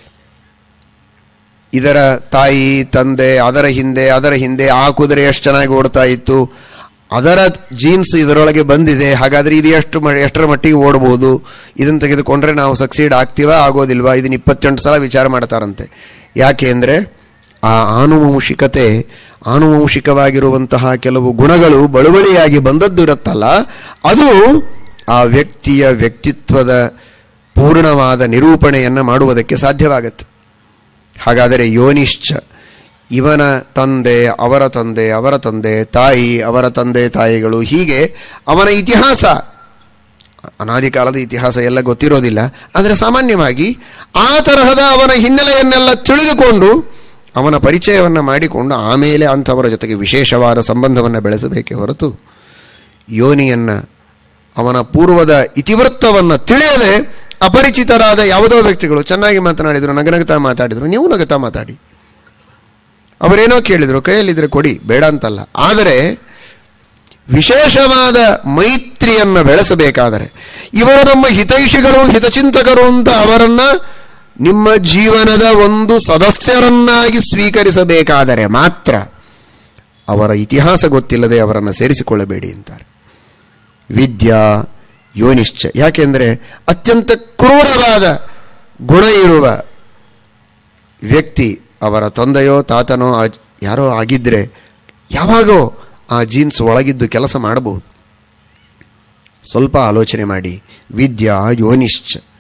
A: ಇದರ ತಾಯಿ ತಂದೆ ಅದರ ಹಿಂದೆ ಅದರ ಹಿಂದೆ ಆ ಕುದುರೆ ಎಷ್ಟು ಚೆನ್ನಾಗಿ ಓಡ್ತಾ ಇತ್ತು ಅದರ ಜೀನ್ಸ್ ಇದರೊಳಗೆ ಬಂದಿದೆ ಹಾಗಾದರೆ ಇದು ಎಷ್ಟು ಮ ಎಷ್ಟರ ಮಟ್ಟಿಗೆ ಓಡ್ಬೋದು ಇದನ್ನು ತೆಗೆದುಕೊಂಡ್ರೆ ನಾವು ಸಕ್ಸೀಡ್ ಆಗ್ತೀವಾ ಆಗೋದಿಲ್ವಾ ಇದನ್ನು ಇಪ್ಪತ್ತೆಂಟು ಸಲ ವಿಚಾರ ಮಾಡ್ತಾರಂತೆ ಯಾಕೆ ಅಂದರೆ ಆ ಆನುವಂಶಿಕತೆ ಆನುವಂಶಿಕವಾಗಿರುವಂತಹ ಕೆಲವು ಗುಣಗಳು ಬಳುವಳಿಯಾಗಿ ಬಂದದ್ದು ಇರುತ್ತಲ್ಲ ಅದು ಆ ವ್ಯಕ್ತಿಯ ವ್ಯಕ್ತಿತ್ವದ ಪೂರ್ಣವಾದ ನಿರೂಪಣೆಯನ್ನು ಮಾಡುವುದಕ್ಕೆ ಸಾಧ್ಯವಾಗತ್ತೆ ಹಾಗಾದರೆ ಯೋನಿಶ್ಚ ಇವನ ತಂದೆ ಅವರ ತಂದೆ ಅವರ ತಂದೆ ತಾಯಿ ಅವರ ತಂದೆ ತಾಯಿಗಳು ಹೀಗೆ ಅವನ ಇತಿಹಾಸ ಅನಾದಿ ಕಾಲದ ಇತಿಹಾಸ ಎಲ್ಲ ಗೊತ್ತಿರೋದಿಲ್ಲ ಆದರೆ ಸಾಮಾನ್ಯವಾಗಿ ಆ ತರಹದ ಅವನ ಹಿನ್ನೆಲೆಯನ್ನೆಲ್ಲ ತಿಳಿದುಕೊಂಡು ಅವನ ಪರಿಚಯವನ್ನು ಮಾಡಿಕೊಂಡು ಆಮೇಲೆ ಅಂಥವರ ಜೊತೆಗೆ ವಿಶೇಷವಾದ ಸಂಬಂಧವನ್ನು ಬೆಳೆಸಬೇಕೇ ಹೊರತು ಯೋನಿಯನ್ನು ಅವನ ಪೂರ್ವದ ಇತಿವೃತ್ತವನ್ನು ತಿಳಿಯದೆ ಅಪರಿಚಿತರಾದ ಯಾವುದೋ ವ್ಯಕ್ತಿಗಳು ಚೆನ್ನಾಗಿ ಮಾತನಾಡಿದರು ನಗನಗತಾ ಮಾತಾಡಿದರು ನೀವು ನಗತಾ ಮಾತಾಡಿ ಅವರೇನೋ ಕೇಳಿದರು ಕೈಯಲ್ಲಿದ್ದರೆ ಕೊಡಿ ಬೇಡ ಅಂತಲ್ಲ ಆದರೆ ವಿಶೇಷವಾದ ಮೈತ್ರಿಯನ್ನು ಬೆಳೆಸಬೇಕಾದರೆ ಇವರು ನಮ್ಮ ಹಿತೈಷಿಗಳು ಹಿತಚಿಂತಕರು ಅಂತ ಅವರನ್ನ ನಿಮ್ಮ ಜೀವನದ ಒಂದು ಸದಸ್ಯರನ್ನಾಗಿ ಸ್ವೀಕರಿಸಬೇಕಾದರೆ ಮಾತ್ರ ಅವರ ಇತಿಹಾಸ ಗೊತ್ತಿಲ್ಲದೆ ಅವರನ್ನು ಸೇರಿಸಿಕೊಳ್ಳಬೇಡಿ ಅಂತಾರೆ ವಿದ್ಯಾ ಯೋನಿಶ್ಚ ಯಾಕೆಂದರೆ ಅತ್ಯಂತ ಕ್ರೂರವಾದ ಗುಣ ಇರುವ ವ್ಯಕ್ತಿ ಅವರ ತಂದೆಯೋ ತಾತನೋ ಆ- ಯಾರೋ ಆಗಿದ್ದರೆ ಯಾವಾಗೋ ಆ ಜೀನ್ಸ್ ಒಳಗಿದ್ದು ಕೆಲಸ ಮಾಡಬಹುದು ಸ್ವಲ್ಪ ಆಲೋಚನೆ ಮಾಡಿ ವಿದ್ಯಾ ಯೋನಿಶ್ಚ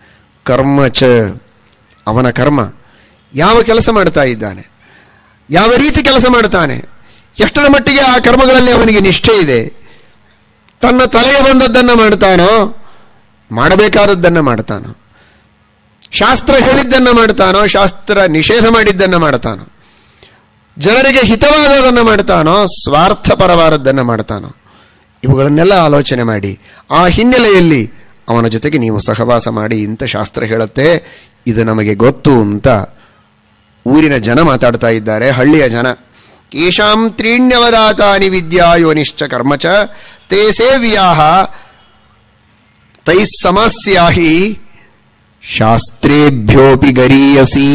A: ಕರ್ಮ ಚ ಅವನ ಕರ್ಮ ಯಾವ ಕೆಲಸ ಮಾಡ್ತಾ ಇದ್ದಾನೆ ಯಾವ ರೀತಿ ಕೆಲಸ ಮಾಡ್ತಾನೆ ಎಷ್ಟರ ಮಟ್ಟಿಗೆ ಆ ಕರ್ಮಗಳಲ್ಲಿ ಅವನಿಗೆ ನಿಷ್ಠೆ ಇದೆ ತನ್ನ ತಲೆಗೆ ಬಂದದ್ದನ್ನು ಮಾಡ್ತಾನೋ ಮಾಡಬೇಕಾದದ್ದನ್ನು ಮಾಡ್ತಾನೋ ಶಾಸ್ತ್ರ ಹೇಳಿದ್ದನ್ನು ಮಾಡ್ತಾನೋ ಶಾಸ್ತ್ರ ನಿಷೇಧ ಮಾಡಿದ್ದನ್ನು ಮಾಡ್ತಾನೋ ಜನರಿಗೆ ಹಿತವಾದದನ್ನು ಮಾಡ್ತಾನೋ ಸ್ವಾರ್ಥಪರವಾದದ್ದನ್ನು ಮಾಡ್ತಾನೋ ಇವುಗಳನ್ನೆಲ್ಲ ಆಲೋಚನೆ ಮಾಡಿ ಆ ಹಿನ್ನೆಲೆಯಲ್ಲಿ ಅವನ ಜೊತೆಗೆ ನೀವು ಸಹವಾಸ ಮಾಡಿ ಇಂಥ ಶಾಸ್ತ್ರ ಹೇಳುತ್ತೆ ಇದು ನಮಗೆ ಗೊತ್ತು ಅಂತ ಊರಿನ ಜನ ಮಾತಾಡ್ತಾ ಇದ್ದಾರೆ ಹಳ್ಳಿಯ ಜನ ಕೇಶಾಂ ತ್ರೀಣ್ಯವದಾತಾನಿ ವಿದ್ಯಾ ಯೋನಿಶ್ಚ ಕರ್ಮಚ ತೇ ಸೇವ್ಯಾ ತೈ ಸಮಸ್ಯಾಹಿ ಶಾಸ್ತ್ರೇಭ್ಯೋಪಿ ಗರೀಯಸಿ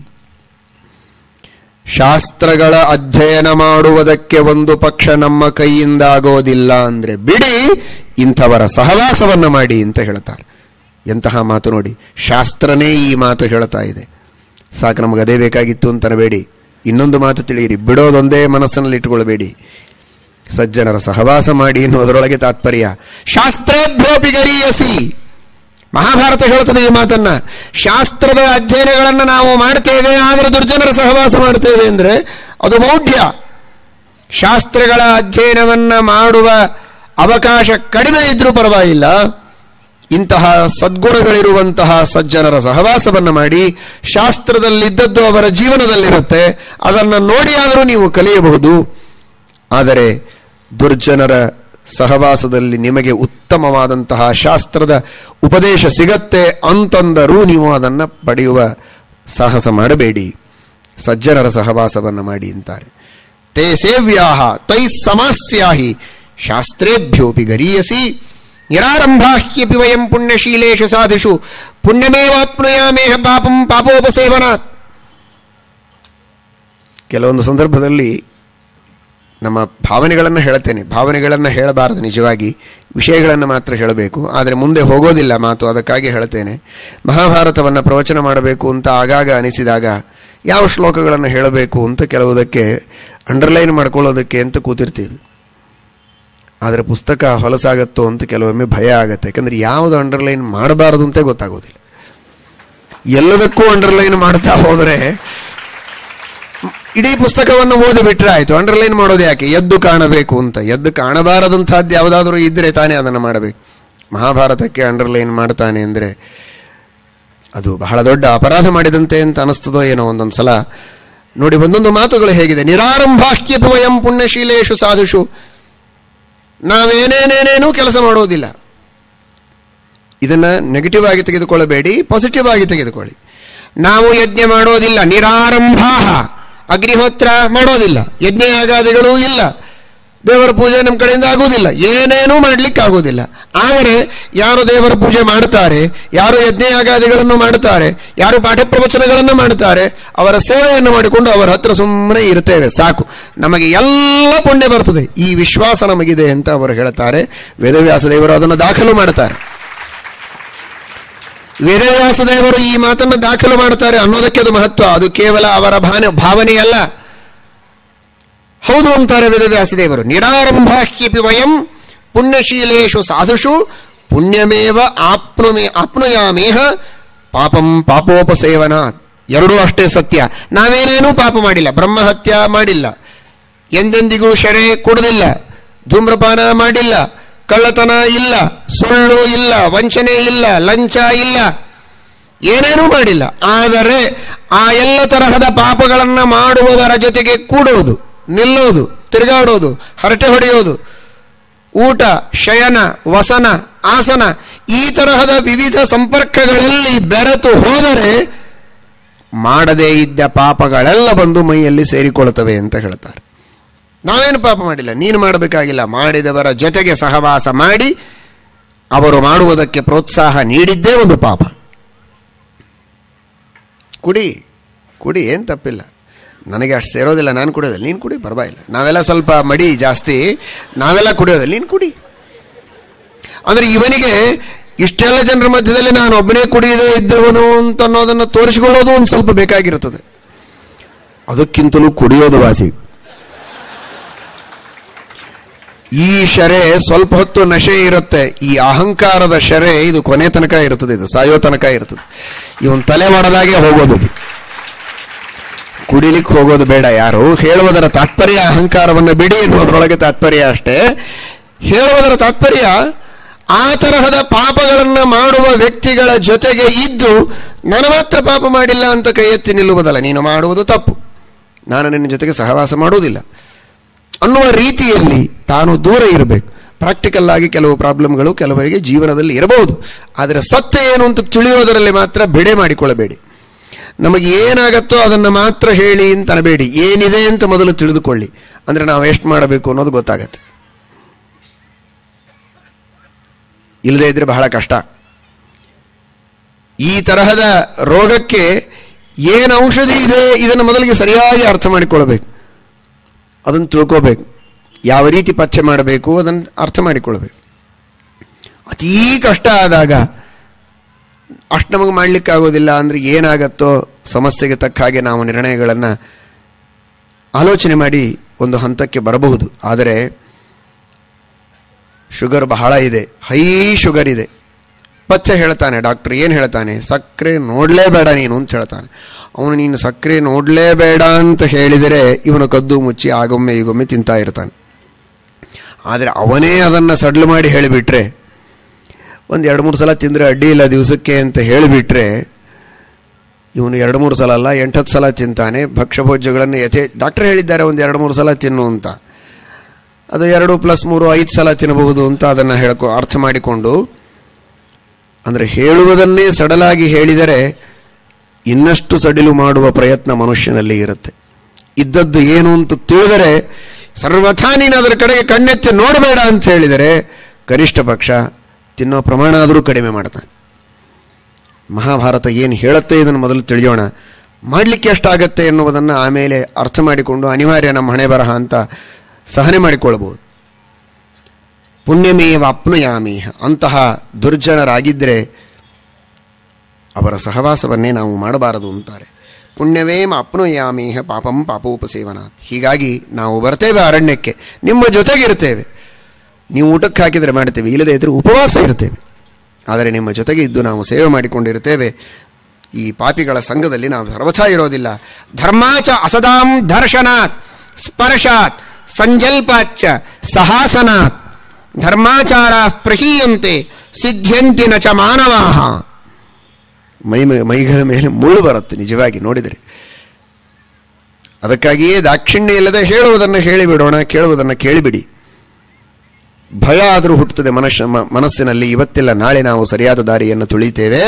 A: ಶಾಸ್ತ್ರಗಳ ಅಧ್ಯಯನ ಮಾಡುವುದಕ್ಕೆ ಒಂದು ಪಕ್ಷ ನಮ್ಮ ಕೈಯಿಂದಾಗೋದಿಲ್ಲ ಅಂದ್ರೆ ಬಿಡಿ ಇಂಥವರ ಸಹವಾಸವನ್ನ ಮಾಡಿ ಅಂತ ಹೇಳ್ತಾರೆ ಎಂತಹ ಮಾತು ನೋಡಿ ಶಾಸ್ತ್ರನೇ ಈ ಮಾತು ಹೇಳ್ತಾ ಇದೆ ಸಾಕು ನಮಗೆ ಅದೇ ಬೇಕಾಗಿತ್ತು ಅಂತನಬೇಡಿ ಇನ್ನೊಂದು ಮಾತು ತಿಳಿಯಿರಿ ಬಿಡೋದೊಂದೇ ಮನಸ್ಸಿನಲ್ಲಿ ಇಟ್ಕೊಳ್ಬೇಡಿ ಸಜ್ಜನರ ಸಹವಾಸ ಮಾಡಿ ಎನ್ನುವುದರೊಳಗೆ ತಾತ್ಪರ್ಯ ಶಾಸ್ತ್ರೇಭ್ಯೋಪಿ ಗರೀಯಸಿ ಮಹಾಭಾರತ ಹೇಳ್ತದೆ ಈ ಮಾತನ್ನ ಶಾಸ್ತ್ರದ ಅಧ್ಯಯನಗಳನ್ನು ನಾವು ಮಾಡ್ತೇವೆ ಆದರೆ ದುರ್ಜನರ ಸಹವಾಸ ಮಾಡ್ತೇವೆ ಅಂದರೆ ಅದು ಮೌಢ್ಯ ಶಾಸ್ತ್ರಗಳ ಅಧ್ಯಯನವನ್ನ ಮಾಡುವ ಅವಕಾಶ ಕಡಿಮೆ ಇದ್ರೂ ಪರವಾಗಿಲ್ಲ ಇಂತಹ ಸದ್ಗುಣಗಳಿರುವಂತಹ ಸಜ್ಜನರ ಸಹವಾಸವನ್ನು ಮಾಡಿ ಶಾಸ್ತ್ರದಲ್ಲಿದ್ದದ್ದು ಅವರ ಜೀವನದಲ್ಲಿರುತ್ತೆ ಅದನ್ನು ನೋಡಿ ಆದರೂ ನೀವು ಕಲಿಯಬಹುದು ಆದರೆ ದುರ್ಜನರ ಸಹವಾಸದಲ್ಲಿ ನಿಮಗೆ ಉತ್ತಮವಾದಂತಹ ಶಾಸ್ತ್ರದ ಉಪದೇಶ ಸಿಗತ್ತೆ ಅಂತಂದರೂ ನೀವು ಅದನ್ನು ಪಡೆಯುವ ಸಾಹಸ ಮಾಡಬೇಡಿ ಸಜ್ಜನರ ಸಹವಾಸವನ್ನು ಮಾಡಿ ಅಂತಾರೆ ತೇ ಸೇವ್ಯಾಹ ತೈ ಸಮಾಸ್ಯಾಹಿ ಶಾಸ್ತ್ರೇಭ್ಯೋಪಿ ಗರೀಯಸಿ ನಿರಾರಂಭಾಹ್ಯಪಿ ವಯಂ ಪುಣ್ಯಶೀಲೇಶು ಸಾಧುಷು ಪುಣ್ಯಮೇವಾಪ್ನುಯಾಮೇಹ ಪಾಪಂ ಪಾಪೋಪಸೇವನಾತ್ ಕೆಲವೊಂದು ಸಂದರ್ಭದಲ್ಲಿ ನಮ್ಮ ಭಾವನೆಗಳನ್ನು ಹೇಳ್ತೇನೆ ಭಾವನೆಗಳನ್ನು ಹೇಳಬಾರದು ನಿಜವಾಗಿ ವಿಷಯಗಳನ್ನು ಮಾತ್ರ ಹೇಳಬೇಕು ಆದರೆ ಮುಂದೆ ಹೋಗೋದಿಲ್ಲ ಮಾತು ಅದಕ್ಕಾಗಿ ಹೇಳ್ತೇನೆ ಮಹಾಭಾರತವನ್ನು ಪ್ರವಚನ ಮಾಡಬೇಕು ಅಂತ ಆಗಾಗ ಅನಿಸಿದಾಗ ಯಾವ ಶ್ಲೋಕಗಳನ್ನು ಹೇಳಬೇಕು ಅಂತ ಕೆಲವುದಕ್ಕೆ ಅಂಡರ್ಲೈನ್ ಮಾಡ್ಕೊಳ್ಳೋದಕ್ಕೆ ಅಂತ ಕೂತಿರ್ತೀವಿ ಆದರೆ ಪುಸ್ತಕ ಹೊಲಸಾಗತ್ತೋ ಅಂತ ಕೆಲವೊಮ್ಮೆ ಭಯ ಆಗುತ್ತೆ ಯಾಕಂದರೆ ಯಾವುದು ಅಂಡರ್ಲೈನ್ ಮಾಡಬಾರದು ಅಂತ ಗೊತ್ತಾಗೋದಿಲ್ಲ ಎಲ್ಲದಕ್ಕೂ ಅಂಡರ್ಲೈನ್ ಮಾಡ್ತಾ ಹೋದರೆ ಇಡೀ ಪುಸ್ತಕವನ್ನು ಓದಿಬಿಟ್ರೆ ಆಯಿತು ಅಂಡರ್ಲೈನ್ ಮಾಡೋದು ಯಾಕೆ ಎದ್ದು ಕಾಣಬೇಕು ಅಂತ ಎದ್ದು ಕಾಣಬಾರದಂತಹದ್ದು ಯಾವುದಾದ್ರೂ ಇದ್ದರೆ ತಾನೇ ಅದನ್ನು ಮಾಡಬೇಕು ಮಹಾಭಾರತಕ್ಕೆ ಅಂಡರ್ಲೈನ್ ಮಾಡ್ತಾನೆ ಅಂದರೆ ಅದು ಬಹಳ ದೊಡ್ಡ ಅಪರಾಧ ಮಾಡಿದಂತೆ ಅಂತ ಅನಿಸ್ತದೋ ಏನೋ ಒಂದೊಂದು ಸಲ ನೋಡಿ ಒಂದೊಂದು ಮಾತುಗಳು ಹೇಗಿದೆ ನಿರಾರಂಭಾಷ್ಟ್ಯಪಿ ವಯಂ ಪುಣ್ಯಶೀಲೇಶು ಸಾಧುಷು ನಾವೇನೇನೇನೇನೂ ಕೆಲಸ ಮಾಡೋದಿಲ್ಲ ಇದನ್ನು ನೆಗೆಟಿವ್ ಆಗಿ ತೆಗೆದುಕೊಳ್ಳಬೇಡಿ ಪಾಸಿಟಿವ್ ಆಗಿ ತೆಗೆದುಕೊಳ್ಳಿ ನಾವು ಯಜ್ಞ ಮಾಡೋದಿಲ್ಲ ನಿರಾರಂಭಾಹ ಅಗ್ನಿಹೋತ್ರ ಮಾಡೋದಿಲ್ಲ ಯಜ್ಞ ಯಾಗಾದಿಗಳೂ ಇಲ್ಲ ದೇವರ ಪೂಜೆ ನಮ್ಮ ಕಡೆಯಿಂದ ಆಗುವುದಿಲ್ಲ ಏನೇನೂ ಮಾಡಲಿಕ್ಕೆ ಆಗುವುದಿಲ್ಲ ಆದರೆ ಯಾರು ದೇವರ ಪೂಜೆ ಮಾಡ್ತಾರೆ ಯಾರು ಯಜ್ಞ ಯಾಗಾದಿಗಳನ್ನು ಮಾಡ್ತಾರೆ ಯಾರು ಪಾಠ ಪ್ರವಚನಗಳನ್ನು ಮಾಡ್ತಾರೆ ಅವರ ಸೇವೆಯನ್ನು ಮಾಡಿಕೊಂಡು ಅವರ ಹತ್ರ ಸುಮ್ಮನೆ ಇರ್ತೇವೆ ಸಾಕು ನಮಗೆ ಎಲ್ಲ ಪುಣ್ಯ ಬರ್ತದೆ ಈ ವಿಶ್ವಾಸ ನಮಗಿದೆ ಅಂತ ಅವರು ಹೇಳ್ತಾರೆ ವೇದವ್ಯಾಸ ದೇವರು ಅದನ್ನು ದಾಖಲು ಮಾಡ್ತಾರೆ ವೇದವ್ಯಾಸ ದೇವರು ಈ ಮಾತನ್ನು ದಾಖಲು ಮಾಡ್ತಾರೆ ಅನ್ನೋದಕ್ಕೆ ಅದು ಮಹತ್ವ ಅದು ಕೇವಲ ಅವರ ಭಾನ ಭಾವನೆಯಲ್ಲ ಹೌದು ಅಂತಾರೆ ವೇದವ್ಯಾಸ ದೇವರು ನಿರಾರಂಭಾಹ್ಯಪಿ ವಯಂ ಪುಣ್ಯಶೀಲೇಶು ಸಾಧುಷು ಪುಣ್ಯಮೇವ ಆಪ್ನುಮೇ ಆಪ್ನುಯಾಮೇಹ ಪಾಪಂ ಪಾಪೋಪಸೇವನ ಎರಡೂ ಅಷ್ಟೇ ಸತ್ಯ ನಾವೇನೇನೂ ಪಾಪ ಮಾಡಿಲ್ಲ ಬ್ರಹ್ಮಹತ್ಯ ಮಾಡಿಲ್ಲ ಎಂದೆಂದಿಗೂ ಶರೆ ಕೊಡುವುದಿಲ್ಲ ಧೂಮ್ರಪಾನ ಮಾಡಿಲ್ಲ ಕಳ್ಳತನ ಇಲ್ಲ ಸುಳ್ಳು ಇಲ್ಲ ವಂಚನೆ ಇಲ್ಲ ಲಂಚ ಇಲ್ಲ ಏನೇನೂ ಮಾಡಿಲ್ಲ ಆದರೆ ಆ ಎಲ್ಲ ತರಹದ ಪಾಪಗಳನ್ನು ಮಾಡುವವರ ಜೊತೆಗೆ ಕೂಡುವುದು ನಿಲ್ಲೋದು ತಿರುಗಾಡೋದು ಹರಟೆ ಹೊಡೆಯೋದು ಊಟ ಶಯನ ವಸನ ಆಸನ ಈ ತರಹದ ವಿವಿಧ ಸಂಪರ್ಕಗಳಲ್ಲಿ ಬೆರೆತು ಹೋದರೆ ಮಾಡದೇ ಇದ್ದ ಪಾಪಗಳೆಲ್ಲ ಬಂದು ಮೈಯಲ್ಲಿ ಸೇರಿಕೊಳ್ತವೆ ಅಂತ ಹೇಳ್ತಾರೆ ನಾವೇನು ಪಾಪ ಮಾಡಿಲ್ಲ ನೀನು ಮಾಡಬೇಕಾಗಿಲ್ಲ ಮಾಡಿದವರ ಜೊತೆಗೆ ಸಹವಾಸ ಮಾಡಿ ಅವರು ಮಾಡುವುದಕ್ಕೆ ಪ್ರೋತ್ಸಾಹ ನೀಡಿದ್ದೇ ಒಂದು ಪಾಪ ಕುಡಿ ಕುಡಿ ಏನು ತಪ್ಪಿಲ್ಲ ನನಗೆ ಅಷ್ಟು ಸೇರೋದಿಲ್ಲ ನಾನು ಕುಡಿಯೋದಿಲ್ಲ ನೀನು ಕುಡಿ ಪರವಾಗಿಲ್ಲ ನಾವೆಲ್ಲ ಸ್ವಲ್ಪ ಮಡಿ ಜಾಸ್ತಿ ನಾವೆಲ್ಲ ಕುಡಿಯೋದಿಲ್ಲ ನೀನು ಕುಡಿ ಅಂದರೆ ಇವನಿಗೆ ಇಷ್ಟೆಲ್ಲ ಜನರ ಮಧ್ಯದಲ್ಲಿ ನಾನು ಒಬ್ಬನೇ ಕುಡಿಯದೇ ಇದ್ದವನು ಅಂತ ಅನ್ನೋದನ್ನು ತೋರಿಸಿಕೊಳ್ಳೋದು ಒಂದು ಸ್ವಲ್ಪ ಬೇಕಾಗಿರುತ್ತದೆ ಅದಕ್ಕಿಂತಲೂ ಕುಡಿಯೋದು ವಾಸಿ ಈ ಶರೆ ಸ್ವಲ್ಪ ಹೊತ್ತು ನಶೆ ಇರುತ್ತೆ ಈ ಅಹಂಕಾರದ ಶರೆ ಇದು ಕೊನೆ ತನಕ ಇರ್ತದೆ ಇದು ಸಾಯೋ ತನಕ ಇರ್ತದೆ ಇವನ್ ತಲೆ ಮಾಡದಾಗೆ ಹೋಗೋದು ಕುಡಿಲಿಕ್ಕೆ ಹೋಗೋದು ಬೇಡ ಯಾರು ಹೇಳುವುದರ ತಾತ್ಪರ್ಯ ಅಹಂಕಾರವನ್ನು ಬಿಡಿ ಎನ್ನುವುದರೊಳಗೆ ತಾತ್ಪರ್ಯ ಅಷ್ಟೇ ಹೇಳುವುದರ ತಾತ್ಪರ್ಯ ಆ ತರಹದ ಪಾಪಗಳನ್ನ ಮಾಡುವ ವ್ಯಕ್ತಿಗಳ ಜೊತೆಗೆ ಇದ್ದು ನಾನು ಮಾತ್ರ ಪಾಪ ಮಾಡಿಲ್ಲ ಅಂತ ಕೈ ಎತ್ತಿ ನಿಲ್ಲುವುದಲ್ಲ ನೀನು ಮಾಡುವುದು ತಪ್ಪು ನಾನು ನಿನ್ನ ಜೊತೆಗೆ ಸಹವಾಸ ಮಾಡುವುದಿಲ್ಲ ಅನ್ನುವ ರೀತಿಯಲ್ಲಿ ತಾನು ದೂರ ಇರಬೇಕು ಪ್ರಾಕ್ಟಿಕಲ್ ಆಗಿ ಕೆಲವು ಪ್ರಾಬ್ಲಮ್ಗಳು ಕೆಲವರಿಗೆ ಜೀವನದಲ್ಲಿ ಇರಬಹುದು ಆದರೆ ಸತ್ಯ ಏನು ಅಂತ ತಿಳಿಯೋದರಲ್ಲಿ ಮಾತ್ರ ಬಿಡೆ ಮಾಡಿಕೊಳ್ಳಬೇಡಿ ನಮಗೆ ಏನಾಗತ್ತೋ ಅದನ್ನು ಮಾತ್ರ ಹೇಳಿ ಅಂತ ಅನಬೇಡಿ ಏನಿದೆ ಅಂತ ಮೊದಲು ತಿಳಿದುಕೊಳ್ಳಿ ಅಂದರೆ ನಾವು ಎಷ್ಟು ಮಾಡಬೇಕು ಅನ್ನೋದು ಗೊತ್ತಾಗತ್ತೆ ಇಲ್ಲದೇ ಇದ್ರೆ ಬಹಳ ಕಷ್ಟ ಈ ತರಹದ ರೋಗಕ್ಕೆ ಏನು ಔಷಧಿ ಇದೆ ಇದನ್ನು ಮೊದಲಿಗೆ ಸರಿಯಾಗಿ ಅರ್ಥ ಮಾಡಿಕೊಳ್ಬೇಕು ಅದನ್ನು ತಿಳ್ಕೋಬೇಕು ಯಾವ ರೀತಿ ಪಥ್ಯ ಮಾಡಬೇಕು ಅದನ್ನು ಅರ್ಥ ಮಾಡಿಕೊಳ್ಬೇಕು ಅತೀ ಕಷ್ಟ ಆದಾಗ ಅಷ್ಟು ನಮಗೆ ಮಾಡಲಿಕ್ಕಾಗೋದಿಲ್ಲ ಅಂದರೆ ಏನಾಗತ್ತೋ ಸಮಸ್ಯೆಗೆ ತಕ್ಕ ಹಾಗೆ ನಾವು ನಿರ್ಣಯಗಳನ್ನು ಆಲೋಚನೆ ಮಾಡಿ ಒಂದು ಹಂತಕ್ಕೆ ಬರಬಹುದು ಆದರೆ ಶುಗರ್ ಬಹಳ ಇದೆ ಹೈ ಶುಗರ್ ಇದೆ ಪಚ್ಚ ಹೇಳ್ತಾನೆ ಡಾಕ್ಟರ್ ಏನು ಹೇಳ್ತಾನೆ ಸಕ್ಕರೆ ನೋಡಲೇಬೇಡ ನೀನು ಅಂತ ಹೇಳ್ತಾನೆ ಅವನು ನೀನು ಸಕ್ಕರೆ ನೋಡಲೇಬೇಡ ಅಂತ ಹೇಳಿದರೆ ಇವನು ಕದ್ದು ಮುಚ್ಚಿ ಆಗೊಮ್ಮೆ ಈಗೊಮ್ಮೆ ತಿಂತಾ ಇರ್ತಾನೆ ಆದರೆ ಅವನೇ ಅದನ್ನು ಸಡ್ಲು ಮಾಡಿ ಹೇಳಿಬಿಟ್ರೆ ಒಂದು ಎರಡು ಮೂರು ಸಲ ತಿಂದರೆ ಅಡ್ಡಿ ಇಲ್ಲ ದಿವಸಕ್ಕೆ ಅಂತ ಹೇಳಿಬಿಟ್ರೆ ಇವನು ಎರಡು ಮೂರು ಸಲ ಅಲ್ಲ ಎಂಟತ್ತು ಸಲ ತಿಂತಾನೆ ಭಕ್ಷ್ಯಭೋಜ್ಯಗಳನ್ನು ಯಥೇ ಡಾಕ್ಟರ್ ಹೇಳಿದ್ದಾರೆ ಒಂದು ಎರಡು ಮೂರು ಸಲ ತಿನ್ನು ಅಂತ ಅದು ಎರಡು ಪ್ಲಸ್ ಮೂರು ಐದು ಸಲ ತಿನ್ನಬಹುದು ಅಂತ ಅದನ್ನು ಹೇಳ್ಕೊ ಅರ್ಥ ಮಾಡಿಕೊಂಡು ಅಂದರೆ ಹೇಳುವುದನ್ನೇ ಸಡಲಾಗಿ ಹೇಳಿದರೆ ಇನ್ನಷ್ಟು ಸಡಿಲು ಮಾಡುವ ಪ್ರಯತ್ನ ಮನುಷ್ಯನಲ್ಲಿ ಇರುತ್ತೆ ಇದ್ದದ್ದು ಏನು ಅಂತ ತಿಳಿದರೆ ಸರ್ವಥಾ ನೀನು ಅದರ ಕಡೆಗೆ ಕಣ್ಣೆತ್ತಿ ನೋಡಬೇಡ ಅಂತ ಹೇಳಿದರೆ ಗರಿಷ್ಠ ಪಕ್ಷ ತಿನ್ನೋ ಪ್ರಮಾಣ ಆದರೂ ಕಡಿಮೆ ಮಾಡ್ತಾನೆ ಮಹಾಭಾರತ ಏನು ಹೇಳುತ್ತೆ ಇದನ್ನು ಮೊದಲು ತಿಳಿಯೋಣ ಮಾಡಲಿಕ್ಕೆ ಎಷ್ಟಾಗತ್ತೆ ಎನ್ನುವುದನ್ನು ಆಮೇಲೆ ಅರ್ಥ ಮಾಡಿಕೊಂಡು ಅನಿವಾರ್ಯ ನಮ್ಮ ಹಣೆ ಬರಹ ಅಂತ ಸಹನೆ ಮಾಡಿಕೊಳ್ಬೋದು ಪುಣ್ಯಮೇವ ಅಪ್ನುಯಾಮಿ ಅಂತಹ ದುರ್ಜನರಾಗಿದ್ದರೆ ಅವರ ಸಹವಾಸವನ್ನೇ ನಾವು ಮಾಡಬಾರದು ಅಂತಾರೆ ಪುಣ್ಯವೇಮ ಅಪ್ನುಯಾಮೀಹ ಪಾಪಂ ಪಾಪೋಪಸೇವನ ಹೀಗಾಗಿ ನಾವು ಬರ್ತೇವೆ ಅರಣ್ಯಕ್ಕೆ ನಿಮ್ಮ ಜೊತೆಗಿರ್ತೇವೆ ನೀವು ಊಟಕ್ಕೆ ಹಾಕಿದರೆ ಮಾಡ್ತೇವೆ ಇಲ್ಲದೇ ಇದ್ದರೆ ಉಪವಾಸ ಇರ್ತೇವೆ ಆದರೆ ನಿಮ್ಮ ಜೊತೆಗೆ ಇದ್ದು ನಾವು ಸೇವೆ ಮಾಡಿಕೊಂಡಿರ್ತೇವೆ ಈ ಪಾಪಿಗಳ ಸಂಘದಲ್ಲಿ ನಾವು ಸರ್ವಥಾ ಇರೋದಿಲ್ಲ ಧರ್ಮಾಚ ಅಸದಾಂ ದರ್ಶನಾತ್ ಸ್ಪರ್ಶಾತ್ ಸಂಜಲ್ಪಾಚ್ಚ ಸಹಾಸನಾತ್ ಧರ್ಮಾಚಾರ ಪ್ರಹೀಯಂತೆ ಸಿದ್ಧ್ಯಂತಿ ನ ಚ ಮಾನವಾಹ ಮೈ ಮೈಗಳ ಮೇಲೆ ಮುಳ್ಳು ಬರುತ್ತೆ ನಿಜವಾಗಿ ನೋಡಿದರೆ ಅದಕ್ಕಾಗಿಯೇ ದಾಕ್ಷಿಣ್ಯ ಇಲ್ಲದೆ ಹೇಳುವುದನ್ನು ಹೇಳಿಬಿಡೋಣ ಕೇಳುವುದನ್ನು ಕೇಳಿಬಿಡಿ ಭಯ ಆದರೂ ಹುಟ್ಟುತ್ತದೆ ಮನುಷ್ಯ ಮ- ಮನಸ್ಸಿನಲ್ಲಿ ಇವತ್ತಿಲ್ಲ ನಾಳೆ ನಾವು ಸರಿಯಾದ ದಾರಿಯನ್ನು ತುಳಿತೇವೆ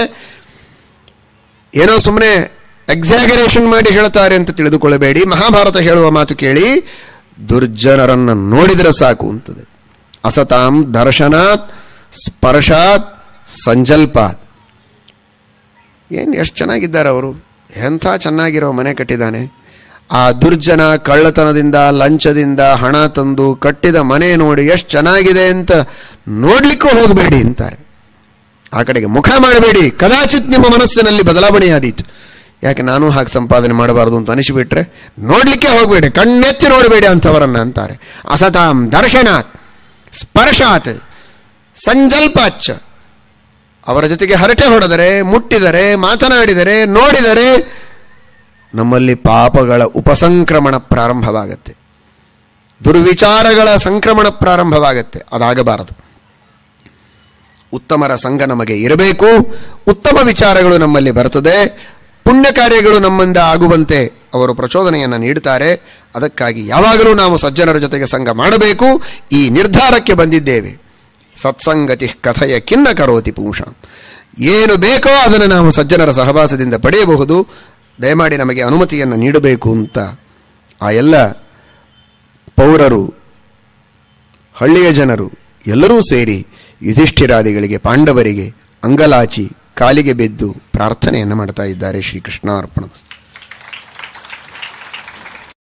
A: ಏನೋ ಸುಮ್ಮನೆ ಎಕ್ಸಾಗರೇಷನ್ ಮಾಡಿ ಹೇಳ್ತಾರೆ ಅಂತ ತಿಳಿದುಕೊಳ್ಳಬೇಡಿ ಮಹಾಭಾರತ ಹೇಳುವ ಮಾತು ಕೇಳಿ ದುರ್ಜನರನ್ನು ನೋಡಿದರೆ ಸಾಕು ಅಂತದೆ ಅಸತಾಂ ದರ್ಶನಾತ್ ಸ್ಪರ್ಶಾತ್ ಸಂಜಲ್ಪಾತ್ ಏನು ಎಷ್ಟು ಚೆನ್ನಾಗಿದ್ದಾರೆ ಅವರು ಎಂಥ ಚೆನ್ನಾಗಿರೋ ಮನೆ ಕಟ್ಟಿದ್ದಾನೆ ಆ ದುರ್ಜನ ಕಳ್ಳತನದಿಂದ ಲಂಚದಿಂದ ಹಣ ತಂದು ಕಟ್ಟಿದ ಮನೆ ನೋಡಿ ಎಷ್ಟು ಚೆನ್ನಾಗಿದೆ ಅಂತ ನೋಡ್ಲಿಕ್ಕೂ ಹೋಗಬೇಡಿ ಅಂತಾರೆ ಆ ಕಡೆಗೆ ಮುಖ ಮಾಡಬೇಡಿ ಕದಾಚಿತ್ ನಿಮ್ಮ ಮನಸ್ಸಿನಲ್ಲಿ ಬದಲಾವಣೆ ಆದೀತು ಯಾಕೆ ನಾನು ಹಾಗೆ ಸಂಪಾದನೆ ಮಾಡಬಾರದು ಅಂತ ಅನಿಸಿಬಿಟ್ರೆ ನೋಡ್ಲಿಕ್ಕೆ ಹೋಗಬೇಡಿ ಕಣ್ಣೆತ್ತಿ ನೋಡಬೇಡಿ ಅಂಥವರನ್ನ ಅಂತಾರೆ ಅಸತಾಂ ದರ್ಶನಾತ್ ಸ್ಪರ್ಶಾತ್ ಸಂಜಲ್ಪಾಚ್ ಅವರ ಜೊತೆಗೆ ಹರಟೆ ಹೊಡೆದರೆ ಮುಟ್ಟಿದರೆ ಮಾತನಾಡಿದರೆ ನೋಡಿದರೆ ನಮ್ಮಲ್ಲಿ ಪಾಪಗಳ ಉಪಸಂಕ್ರಮಣ ಪ್ರಾರಂಭವಾಗತ್ತೆ ದುರ್ವಿಚಾರಗಳ ಸಂಕ್ರಮಣ ಪ್ರಾರಂಭವಾಗತ್ತೆ ಅದಾಗಬಾರದು ಉತ್ತಮರ ಸಂಘ ನಮಗೆ ಇರಬೇಕು ಉತ್ತಮ ವಿಚಾರಗಳು ನಮ್ಮಲ್ಲಿ ಬರ್ತದೆ ಪುಣ್ಯ ಕಾರ್ಯಗಳು ನಮ್ಮಿಂದ ಆಗುವಂತೆ ಅವರು ಪ್ರಚೋದನೆಯನ್ನು ನೀಡುತ್ತಾರೆ ಅದಕ್ಕಾಗಿ ಯಾವಾಗಲೂ ನಾವು ಸಜ್ಜನರ ಜೊತೆಗೆ ಸಂಘ ಮಾಡಬೇಕು ಈ ನಿರ್ಧಾರಕ್ಕೆ ಬಂದಿದ್ದೇವೆ ಸತ್ಸಂಗತಿ ಕಥೆಯ ಖಿನ್ನ ಕರೋತಿ ಪುಂಷ ಏನು ಬೇಕೋ ಅದನ್ನು ನಾವು ಸಜ್ಜನರ ಸಹವಾಸದಿಂದ ಪಡೆಯಬಹುದು ದಯಮಾಡಿ ನಮಗೆ ಅನುಮತಿಯನ್ನು ನೀಡಬೇಕು ಅಂತ ಆ ಎಲ್ಲ ಪೌರರು ಹಳ್ಳಿಯ ಜನರು ಎಲ್ಲರೂ ಸೇರಿ ಯುಧಿಷ್ಠಿರಾದಿಗಳಿಗೆ ಪಾಂಡವರಿಗೆ ಅಂಗಲಾಚಿ ಕಾಲಿಗೆ ಬಿದ್ದು ಪ್ರಾರ್ಥನೆಯನ್ನು ಮಾಡ್ತಾ ಇದ್ದಾರೆ ಶ್ರೀಕೃಷ್ಣ ಅರ್ಪಣ